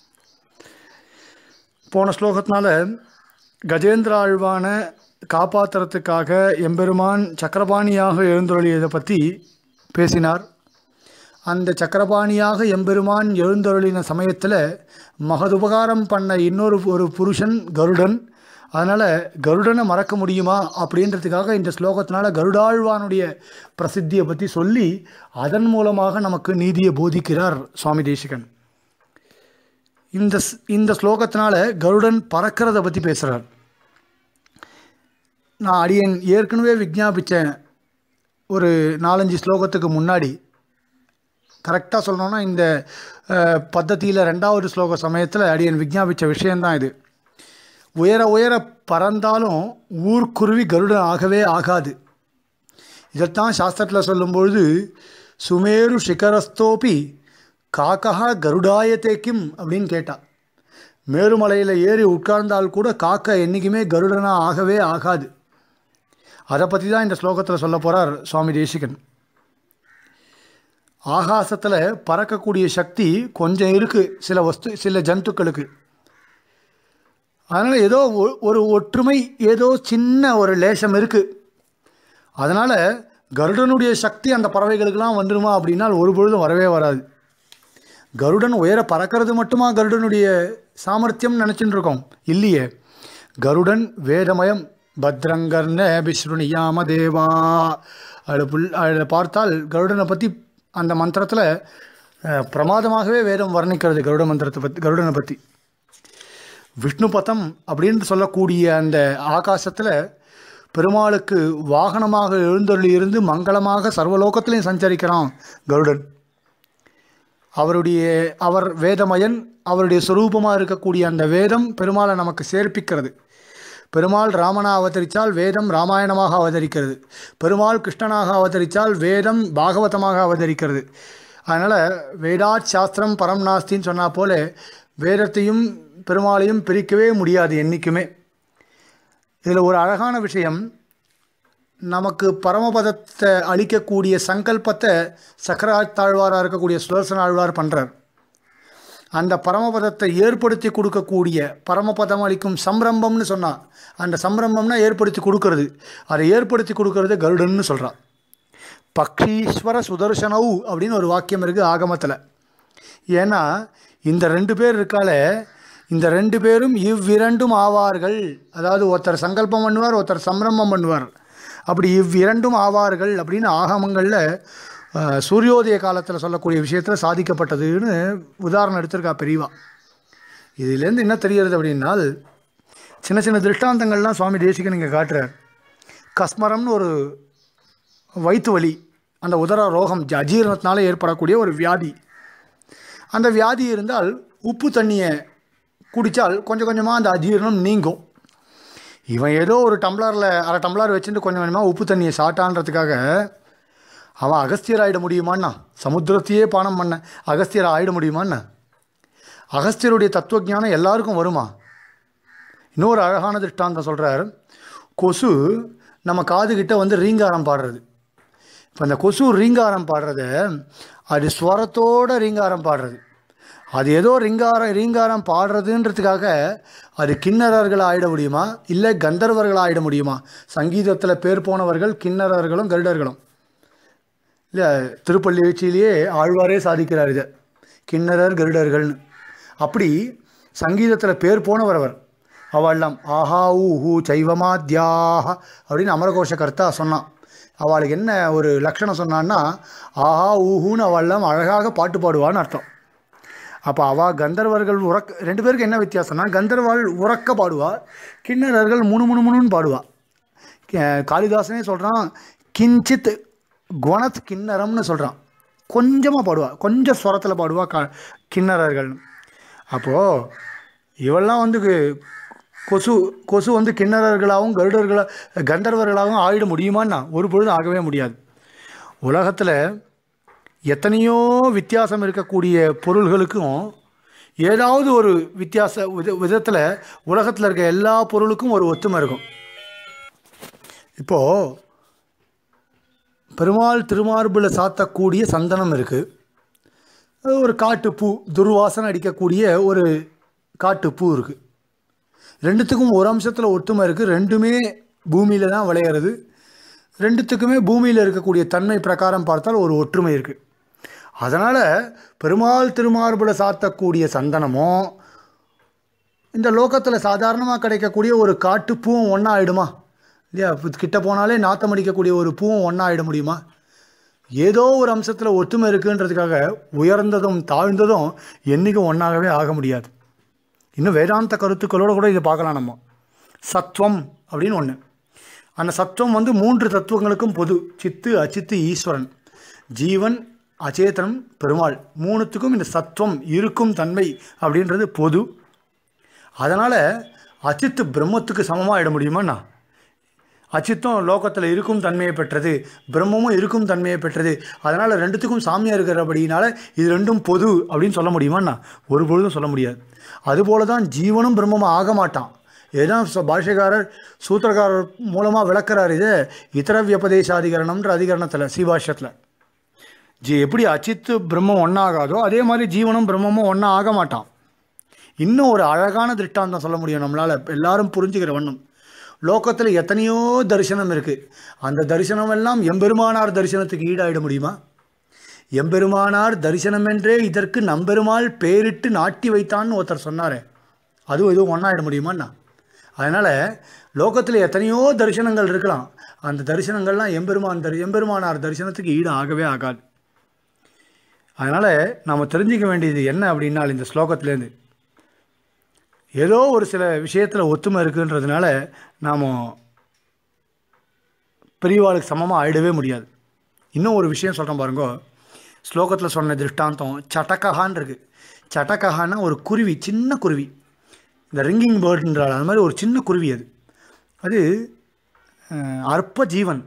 போன ஸ்லோகத்தினால கஜேந்திர ஆழ்வான காப்பாற்றுறதுக்காக எம்பெருமான் சக்கரபாணியாக எழுந்தருளியதை பற்றி பேசினார் அந்த சக்கரபாணியாக எம்பெருமான் எழுந்தருளின சமயத்தில் மகதுபகாரம் பண்ண இன்னொரு ஒரு புருஷன் கருடன் அதனால் கருடனை மறக்க முடியுமா அப்படின்றதுக்காக இந்த ஸ்லோகத்தினால கருடாழ்வானுடைய பிரசித்தியை பற்றி சொல்லி அதன் மூலமாக நமக்கு நீதியை போதிக்கிறார் சுவாமி தேசிகன் இந்த ஸ்- இந்த ஸ்லோகத்தினால கருடன் பறக்கிறத பற்றி பேசுகிறார் நான் அடியன் ஏற்கனவே விஜாபித்தேன் ஒரு நாலஞ்சு ஸ்லோகத்துக்கு முன்னாடி கரெக்டாக சொல்லணும்னா இந்த பத்தத்தியில் ரெண்டாவது ஸ்லோக சமயத்தில் அடியன் விஜாபித்த விஷயந்தான் இது உயர உயர பறந்தாலும் ஊர்க்குருவி கருடன் ஆகவே ஆகாது இதைத்தான் சாஸ்திரத்தில் சொல்லும்பொழுது சுமேரு சிகரஸ்தோபி காக்கா கருடாயத்தே கிம் அப்படின்னு கேட்டா மேருமலையில் ஏறி உட்கார்ந்தால் கூட காக்கா என்றைக்குமே கருடனாக ஆகவே ஆகாது அதை பற்றி தான் இந்த ஸ்லோகத்தில் சொல்ல போகிறார் சுவாமி தேசிகன் ஆகாசத்தில் பறக்கக்கூடிய சக்தி கொஞ்சம் இருக்குது சில வஸ்து சில ஜந்துக்களுக்கு அதனால் ஏதோ ஒ- ஒரு ஒற்றுமை ஏதோ சின்ன ஒரு லேசம் இருக்குது அதனால் கருடனுடைய சக்தி அந்த பறவைகளுக்கெல்லாம் வந்துருமா அப்படின்னா ஒரு பொழுதும் வரவே வராது கருடன் உயர பறக்கிறது மட்டுமா கருடனுடைய சாமர்த்தியம் நினச்சிட்டு இருக்கோம் இல்லையே கருடன் வேதமயம் பத்ரங்கர்ண பிஸ்ருணியாம தேவா அதில் புல் அதில் பார்த்தால் கருடனை பற்றி அந்த மந்திரத்தில் அஹ், பிரமாதமாகவே வேதம் வர்ணிக்கிறது கருட மந்திரத்தை பற்றி கருடனை பற்றி விஷ்ணு பதம் அப்படின்னு சொல்லக்கூடிய அந்த ஆகாசத்தில் பெருமாளுக்கு வாகனமாக எழுந்தருளி இருந்து மங்களமாக சர்வலோகத்திலையும் சஞ்சரிக்கிறான் கருடன் அவருடைய அவர் வேதமயன் அவருடைய சொரூபமாக இருக்கக்கூடிய அந்த வேதம் பெருமாளை நமக்கு சேர்ப்பிக்கிறது பெருமாள் ராமனா அவதரித்தால் வேதம் ராமாயணமாக அவதரிக்கிறது பெருமாள் கிருஷ்ணனாக அவதரித்தால் வேதம் பாகவதமாக அவதரிக்கிறது அதனால் வேதாத் சாஸ்திரம் பரம் நாஸ்தின்னு சொன்னா போல வேதத்தையும் பெருமாளையும் பிரிக்கவே முடியாது என்றைக்குமே இதில் ஒரு அழகான விஷயம் நமக்கு பரமபதத்தை அளிக்கக்கூடிய சங்கல்பத்தை சக்கராத்தாழ்வாராக இருக்கக்கூடிய சுதர்சன ஆழ்வார் பண்ணுறார் அந்த பரமபதத்தை ஏற்படுத்தி கொடுக்கக்கூடிய பரமபதம் அளிக்கும் சம்ரம்பம்னு சொன்னா அந்த சம்ரம்பம்னா ஏற்படுத்தி கொடுக்கறது அதை ஏற்படுத்தி கொடுக்கறது கருடன்னு சொல்கிறான் பக்ஷீஸ்வர சுதர்சனவு அப்படின்னு ஒரு வாக்கியம் இருக்குது ஆகமத்தில் ஏன்னா இந்த ரெண்டு பேர் இருக்காலே இந்த ரெண்டு பேரும் இவ்விரண்டும் ஆவார்கள் அதாவது ஒருத்தர் சங்கல்பம் பண்ணுவார் ஒருத்தர் சம்ரம்பம் பண்ணுவார் அப்படி இவ்விரண்டும் ஆவார்கள் அப்படின்னு ஆகமங்களில் அஹ், சூரியோதய காலத்தில் சொல்லக்கூடிய விஷயத்தில் சாதிக்கப்பட்டதுன்னு உதாரணம் எடுத்திருக்கா பெரியவா இதுலேருந்து என்ன தெரிகிறது அப்படின்னால் சின்ன சின்ன திருஷ்டாந்தங்கள்லாம் சுவாமி தேசிகன் இங்கே காட்டுறார் கஸ்மரம்னு ஒரு வயிற்று வலி அந்த உதர ரோகம் ஜ- அஜீரணத்தினால ஏற்படக்கூடிய ஒரு வியாதி அந்த வியாதி இருந்தால் உப்பு தண்ணியை குடித்தால் கொஞ்சம் கொஞ்சமாக அந்த அஜீரணம் நீங்கும் இவன் ஏதோ ஒரு டம்ளரில் அரை டம்ளர் வச்சுட்டு கொஞ்சம் கொஞ்சமாக உப்பு தண்ணியை சாட்டான்றதுக்காக அவன் அகஸ்தியர் ஆகிட முடியுமான்னா சமுத்திரத்தையே பானம் பண்ண அகஸ்தியர் ஆகிட முடியுமான்னா அகஸ்தியருடைய தத்துவஞானம் எல்லாருக்கும் வருமா இன்னொரு அழகான திருஷ்டாந்தம் சொல்கிறார் கொசு நம்ம காதுகிட்ட வந்து ரீங்காரம் பாடுறது இப்போ அந்த கொசு ரீங்காரம் பாடுறத அது ஸ்வரத்தோட ரீங்காரம் பாடுறது அது ஏதோ ரீங்காரம் ரீங்காரம் பாடுறதுன்றதுக்காக அது கிண்ணறர்கள் ஆயிட முடியுமா இல்லை கந்தர்வர்கள் ஆயிட முடியுமா சங்கீதத்தில் பேர் போனவர்கள் கிண்ணறர்களும் கருடர்களும் இல்லை திருப்பள்ளி எழுச்சியிலேயே ஆழ்வாரே சாதிக்கிறார் இதை கிண்ணறர் கருடர்கள்னு அப்படி சங்கீதத்தில் பேர் போனவர் அவர் அவள்லாம் ஆஹா ஊ ஹூ சைவமாத்யாக அப்படின்னு அமரகோஷ கர்த்தா சொன்னான் அவளுக்கு என்ன ஒரு லட்சணம் சொன்னான்னா ஆஹா ஊஹூன்னு அவள்லாம் அழகாக பாட்டு பாடுவான்னு அர்த்தம் அப்போ அவள் கந்தர்வர்கள் உறக்க ரெண்டு பேருக்கு என்ன வித்தியாசம்னா கந்தர்வாள் உறக்க பாடுவா கிண்ணறர்கள் முணு முணு முணுன்னு பாடுவா கே- காளிதாசனே சொல்கிறான் கிஞ்சித் குணத் கிண்ணறம்னு சொல்கிறான் கொஞ்சமாக பாடுவா கொஞ்சம் ஸ்வரத்தில் பாடுவா க கிண்ணறர்கள் அப்போது இவெல்லாம் வந்து கு- கொசு கொசு வந்து கிண்ணறர்களாகவும் கருடர்களா கந்தர்வர்களாகவும் ஆகிட முடியுமான்னா ஒரு பொழுதும் ஆகவே முடியாது உலகத்தில் எத்தனையோ வித்தியாசம் இருக்கக்கூடிய பொருள்களுக்கும் ஏதாவது ஒரு வித்தியாச வித விதத்தில் உலகத்தில் இருக்க எல்லா பொருளுக்கும் ஒரு ஒத்துமை இருக்கும் இப்போது பெருமாள் திருமார்பில் சாத்தக்கூடிய சந்தனம் இருக்குது ஒரு காட்டுப்பூ துர்வாசனை அடிக்கக்கூடிய ஒரு காட்டுப்பூ இருக்குது ரெண்டுத்துக்கும் ஒரு அம்சத்தில் ஒத்துமை இருக்குது ரெண்டுமே பூமியில் தான் விளையிறது ரெண்டுத்துக்குமே பூமியில் இருக்கக்கூடிய தன்மை பிரகாரம் பார்த்தால் ஒரு ஒற்றுமை இருக்குது அதனால் பெருமாள் திருமார்பில் சாத்தக்கூடிய சந்தனமும் இந்த லோகத்தில் சாதாரணமாக கிடைக்கக்கூடிய ஒரு காட்டு பூவும் ஒன்றா ஆயிடுமா இல்லையா இப்ப கிட்ட போனாலே நாத்தம் அடிக்கக்கூடிய ஒரு பூவும் ஒன்றா ஆயிட முடியுமா ஏதோ ஒரு அம்சத்தில் ஒத்துமை இருக்குன்றதுக்காக உயர்ந்ததும் தாழ்ந்ததும் என்றைக்கும் ஒன்றாகவே ஆக முடியாது இன்னும் வேதாந்த கருத்துக்களோடு கூட இதை பார்க்கலாம் நம்ம சத்வம் அப்படின்னு ஒன்று அந்த சத்துவம் வந்து மூன்று தத்துவங்களுக்கும் பொது சித்து அச்சித்து ஈஸ்வரன் ஜீவன் அச்சேதனம் பெருமாள் மூணுத்துக்கும் இந்த சத்துவம் இருக்கும் தன்மை அப்படின்றது பொது அதனால் அச்சித்து பிரம்மத்துக்கு சமமாக இட முடியுமாண்ணா அச்சித்தம் லோகத்தில் இருக்கும் தன்மையை பெற்றது பிரம்மமும் இருக்கும் தன்மையை பெற்றது அதனால் ரெண்டுத்துக்கும் சாமியாக இருக்கிறபடினால இது ரெண்டும் பொது அப்படின்னு சொல்ல முடியுமாண்ணா ஒரு பொழுதும் சொல்ல முடியாது அதுபோல தான் ஜீவனும் பிரம்மமும் ஆக மாட்டான் இதுதான் ச- பாஷ்யக்காரர் சூத்திரக்காரர் மூலமாக விளக்குறார் இது இதர வியபதேசாதிகரணம்ன்ற அதிகரணத்தில் சீபாஷ்யத்தில் ஜி எப்படி அச்சித்து பிரம்மம் ஒன்றாகாதோ அதே மாதிரி ஜீவனும் பிரம்மமும் ஒன்றா ஆக மாட்டான் இன்னும் ஒரு அழகான திருஷ்டாந்தம் சொல்ல முடியும் நம்மளால் எல்லாரும் புரிஞ்சுக்கிற வண்ணம் லோகத்தில் எத்தனையோ தரிசனம் இருக்குது அந்த தரிசனம் எல்லாம் எம்பெருமானார் தரிசனத்துக்கு ஈடாயிட முடியுமா எம்பெருமானார் தரிசனம் என்றே இதற்கு நம்பெருமாள் பேரிட்டு நாட்டி வைத்தான்னு ஒருத்தர் சொன்னாரே அதுவும் எதுவும் ஒன்றாயிட முடியுமாண்ணா அதனால் லோகத்தில் எத்தனையோ தரிசனங்கள் இருக்கலாம் அந்த தரிசனங்கள்லாம் எம்பெருமான் தரி எம்பெருமானார் தரிசனத்துக்கு ஈடு ஆகவே ஆகாது அதனால் நாம் தெரிஞ்சிக்க வேண்டியது என்ன அப்படின்னால் இந்த ஸ்லோகத்துலேருந்து ஏதோ ஒரு சில விஷயத்தில் ஒத்துமை இருக்குன்றதுனால நாம் பெரியவாளுக்கு சமமாக ஆயிடவே முடியாது இன்னும் ஒரு விஷயம் சொல்கிறேன் பாருங்க ஸ்லோகத்தில் சொன்ன திருஷ்டாந்தம் சட்டக்கஹான் இருக்குது சட்டக்கஹான்னா ஒரு குருவி சின்ன குருவி இந்த ரிங்கிங் பேர்டுன்றால் அது மாதிரி ஒரு சின்ன குருவி அது அது அஹ், அற்ப ஜீவன்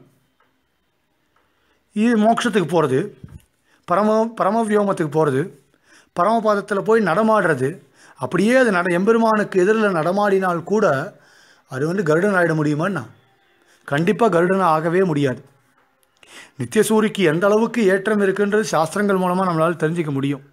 இது மோட்சத்துக்கு போகிறது பரம பரமவியோமத்துக்கு போகிறது பரமபாதத்தில் போய் நடமாடுறது அப்படியே அது நட எம்பெருமானுக்கு எதிரில் நடமாடினால் கூட அது வந்து கருடன் ஆகிட முடியுமான்னா கண்டிப்பாக கருடன் ஆகவே முடியாது நித்தியசூரிக்கு எந்த அளவுக்கு ஏற்றம் இருக்குன்றது சாஸ்திரங்கள் மூலமாக நம்மளால் தெரிஞ்சிக்க முடியும்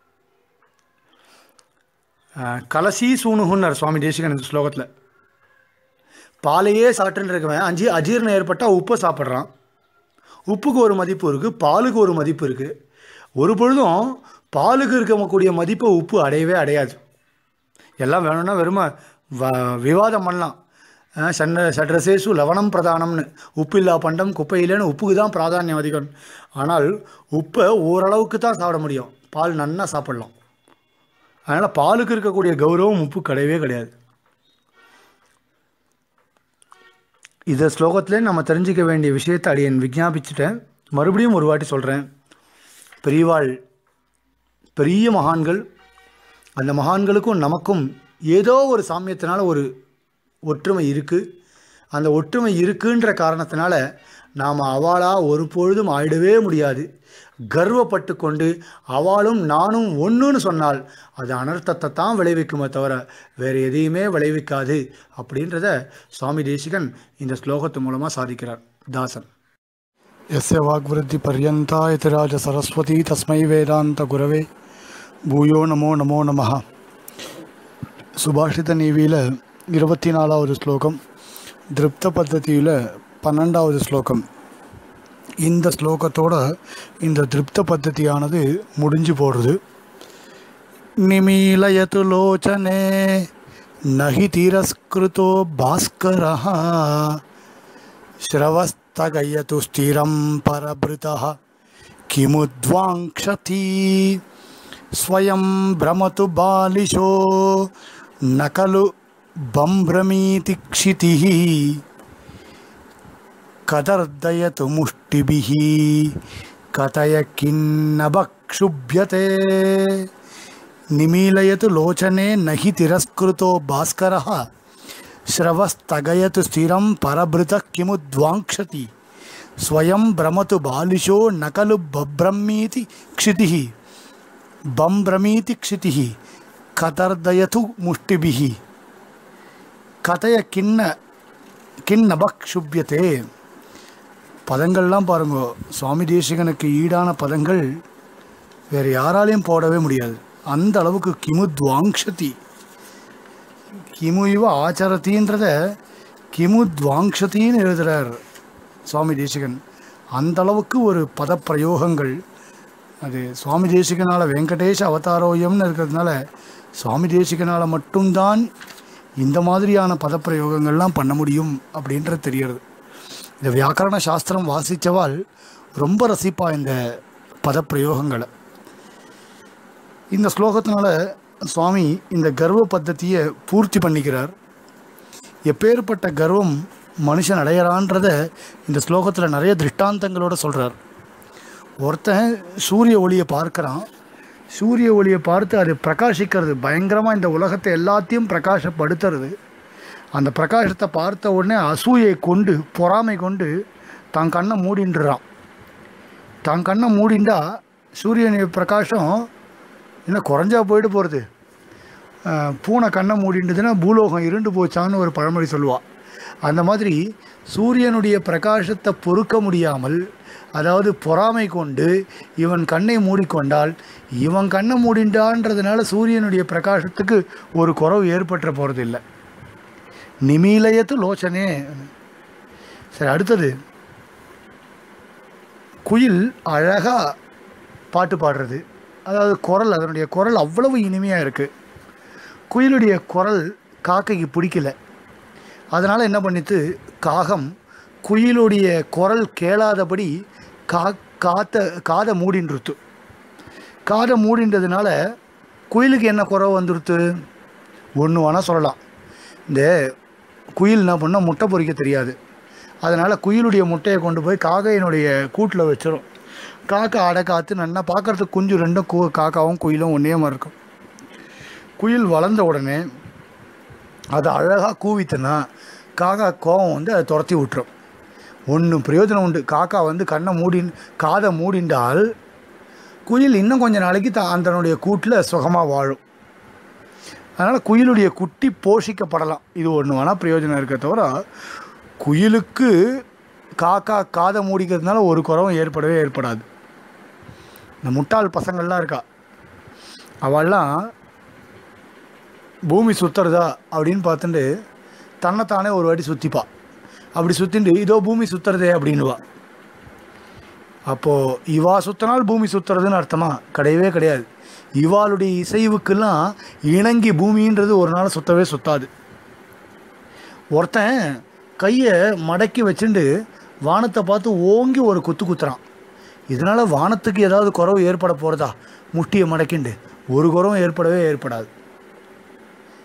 அஹ், கலசி சூணுகுன்னர் சுவாமி தேசிகன் இந்த ஸ்லோகத்தில் பாலையே சாப்பிட்டுன்னு இருக்கவன் அஞ்சு அஜீரணம் ஏற்பட்டால் உப்பை சாப்பிட்றான் உப்புக்கு ஒரு மதிப்பு இருக்குது பாலுக்கு ஒரு மதிப்பு இருக்குது ஒரு பொழுதும் பாலுக்கு இருக்கக்கூடிய மதிப்பை உப்பு அடையவே அடையாது எல்லாம் வேணும்னா வெறும வ விவாதம் பண்ணலாம் அஹ் சன்ன சட்ரசேசு லவணம் பிரதானம்னு உப்பு இல்லா பண்டம் குப்பையிலேன்னு உப்புக்கு தான் பிராதானியம் அதிகம் ஆனால் உப்பை ஓரளவுக்கு தான் சாப்பிட முடியும் பால் நன்னா சாப்பிடலாம் அதனால் பாலுக்கு இருக்கக்கூடிய கௌரவம் உப்பு கிடையவே கிடையாது இந்த ஸ்லோகத்திலே நம்ம தெரிஞ்சிக்க வேண்டிய விஷயத்தை அடியன் விஞ்ஞாபிச்சிட்டேன் மறுபடியும் ஒரு வாட்டி சொல்கிறேன் பெரியவாள் பெரிய மகான்கள் அந்த மகான்களுக்கும் நமக்கும் ஏதோ ஒரு சாமியத்தினால ஒரு ஒற்றுமை இருக்குது அந்த ஒற்றுமை இருக்குன்ற காரணத்தினால நாம் அவளாக ஒரு பொழுதும் ஆயிடவே முடியாது கர்வப்பட்டு கொண்டு அவளும் நானும் ஒன்றுன்னு சொன்னால் அது அனர்த்தத்தை தான் விளைவிக்குமே தவிர வேறு எதையுமே விளைவிக்காது அப்படின்றத சுவாமி தேசிகன் இந்த ஸ்லோகத்து மூலமாக சாதிக்கிறார் தாசன் यस्य वाग्वृद्धिपर्यन्ता यतिराज सरस्वती तस्मै वेदान्तगुरवे பூயோ நமோ நமோ நமஹ சுபாஷித நீவியில் இருபத்தி நாலாவது ஸ்லோகம் திருப்த பத்ததியில் பன்னெண்டாவது ஸ்லோகம் இந்த ஸ்லோகத்தோட இந்த திருப்த பத்ததியானது முடிஞ்சு போடுறது நிமீலயத்து லோச்சனே நகி திரஸ்கிருதோ பாஸ்கரः श्रवस्तगयतु स्थिरं परभृतः किमुद्वाङ्क्षति स्वयं भ्रमतु बालिशो न खलु बम्भ्रमीति क्षितिः कदर्दयतु मुष्टिभिः कथय किन्न भक्षुभ्यते निमीलयतु लोचने न हि तिरस्कृतो भास्करः श्रवस्तगयतु स्थिरं परभृतः किमुद्वाङ्क्षति स्वयं भ्रमतु बालिशो न खलु बभ्रमीति क्षितिः बम्भ्रमीति क्षितिः कतर्दयतु मुष्टिभिः கதைய கிண்ண கிண்ணபக் சுப்பியத்தே பதங்கள்லாம் பாருங்க சுவாமி தேசிகனுக்கு ஈடான பதங்கள் வேறு யாராலையும் போடவே முடியாது அந்த அளவுக்கு கிமுத்வாங்ஷதி கிமு இவ ஆச்சரத்தின்றத கிமுத்வாங்ஷத்தின்னு எழுதுகிறார் சுவாமி தேசிகன் அந்த அளவுக்கு ஒரு பதப்பிரயோகங்கள் அது சுவாமி தேசிகனால் வெங்கடேஷ அவதாரோயம்னு இருக்கிறதுனால சுவாமி தேசிகனால் மட்டும்தான் இந்த மாதிரியான பதப்பிரயோகங்கள்லாம் பண்ண முடியும் அப்படின்றது தெரியறது இந்த வியாக்கரண சாஸ்திரம் வாசித்தவால் ரொம்ப ரசிப்பா இந்த பதப்பிரயோகங்களை இந்த ஸ்லோகத்தினால சுவாமி இந்த கர்வ பத்ததியை பூர்த்தி பண்ணிக்கிறார் எப்பேற்பட்ட கர்வம் மனுஷன் அடையிறான்றத இந்த ஸ்லோகத்தில் நிறைய திருஷ்டாந்தங்களோட சொல்கிறார் ஒருத்தன் சூரிய ஒளியை பார்க்குறான் சூரிய ஒளியை பார்த்து அது பிரகாசிக்கிறது பயங்கரமாக இந்த உலகத்தை எல்லாத்தையும் பிரகாசப்படுத்துறது அந்த பிரகாசத்தை பார்த்த உடனே அசூயை கொண்டு பொறாமை கொண்டு தான் கண்ணை மூடின்றான் தான் கண்ணை மூடிண்டா சூரியனுடைய பிரகாசம் இன்னும் குறைஞ்சா போயிட்டு போகிறது பூனை கண்ணை மூடின்றதுன்னா பூலோகம் இருண்டு போச்சான்னு ஒரு பழமொழி சொல்லுவாள் அந்த மாதிரி சூரியனுடைய பிரகாசத்தை பொறுக்க முடியாமல் அதாவது பொறாமை கொண்டு இவன் கண்ணை மூடிக்கொண்டால் இவன் கண்ணை மூடிண்டான்றதுனால சூரியனுடைய பிரகாசத்துக்கு ஒரு குறவு ஏற்பட்டுற போகிறதில்லை நிமீலயத்து லோச்சனே சரி அடுத்தது குயில் அழகாக பாட்டு பாடுறது அதாவது குரல் அதனுடைய குரல் அவ்வளவு இனிமையாக இருக்குது குயிலுடைய குரல் காக்கைக்கு பிடிக்கல அதனால் என்ன பண்ணித்து காகம் குயிலுடைய குரல் கேளாதபடி கா காத்த காதை மூடின்றுத்து காதை மூடின்றதுனால குயிலுக்கு என்ன குறவு வந்துடுத்து ஒன்று வேணால் சொல்லலாம் இந்த குயில் என்ன பண்ணால் முட்டை பொறிக்க தெரியாது அதனால் குயிலுடைய முட்டையை கொண்டு போய் காக்கையினுடைய கூட்டில் வச்சிடும் காக்கா அடை காத்து நல்லா பார்க்குறதுக்கு குஞ்சு ரெண்டும் கூ காக்காவும் குயிலும் ஒன்றே மாதிரி இருக்கும் குயில் வளர்ந்த உடனே அது அழகாக கூவித்துனா காக்கா கோவம் வந்து அதை துரத்தி விட்டுரும் ஒன்று பிரயோஜனம் உண்டு காக்கா வந்து கண்ணை மூடின் காதை மூடிண்டால் குயில் இன்னும் கொஞ்ச நாளைக்கு த அதனுடைய கூட்டில் சுகமாக வாழும் அதனால் குயிலுடைய குட்டி போஷிக்கப்படலாம் இது ஒன்று வேணால் பிரயோஜனம் இருக்க தவிர குயிலுக்கு காக்கா காதை மூடிக்கிறதுனால ஒரு குறவும் ஏற்படவே ஏற்படாது இந்த முட்டாள் பசங்கள்லாம் இருக்கா அவள்லாம் பூமி சுற்றுறதா அப்படின்னு பார்த்துட்டு தன்னைத்தானே ஒரு வாட்டி சுற்றிப்பா அப்படி சுற்றிட்டு இதோ பூமி சுற்றுறதே அப்படின்னுவா அப்போது இவா சுற்றினால் பூமி சுற்றுறதுன்னு அர்த்தமா கிடையவே கிடையாது இவாளுடைய இசைவுக்கெல்லாம் இணங்கி பூமின்றது ஒரு நாள் சுத்தவே சுத்தாது ஒருத்தன் கையை மடக்கி வச்சுட்டு வானத்தை பார்த்து ஓங்கி ஒரு குத்து குத்துறான் இதனால் வானத்துக்கு ஏதாவது குறவு ஏற்பட போகிறதா முட்டியை மடக்கிண்டு ஒரு குறவும் ஏற்படவே ஏற்படாது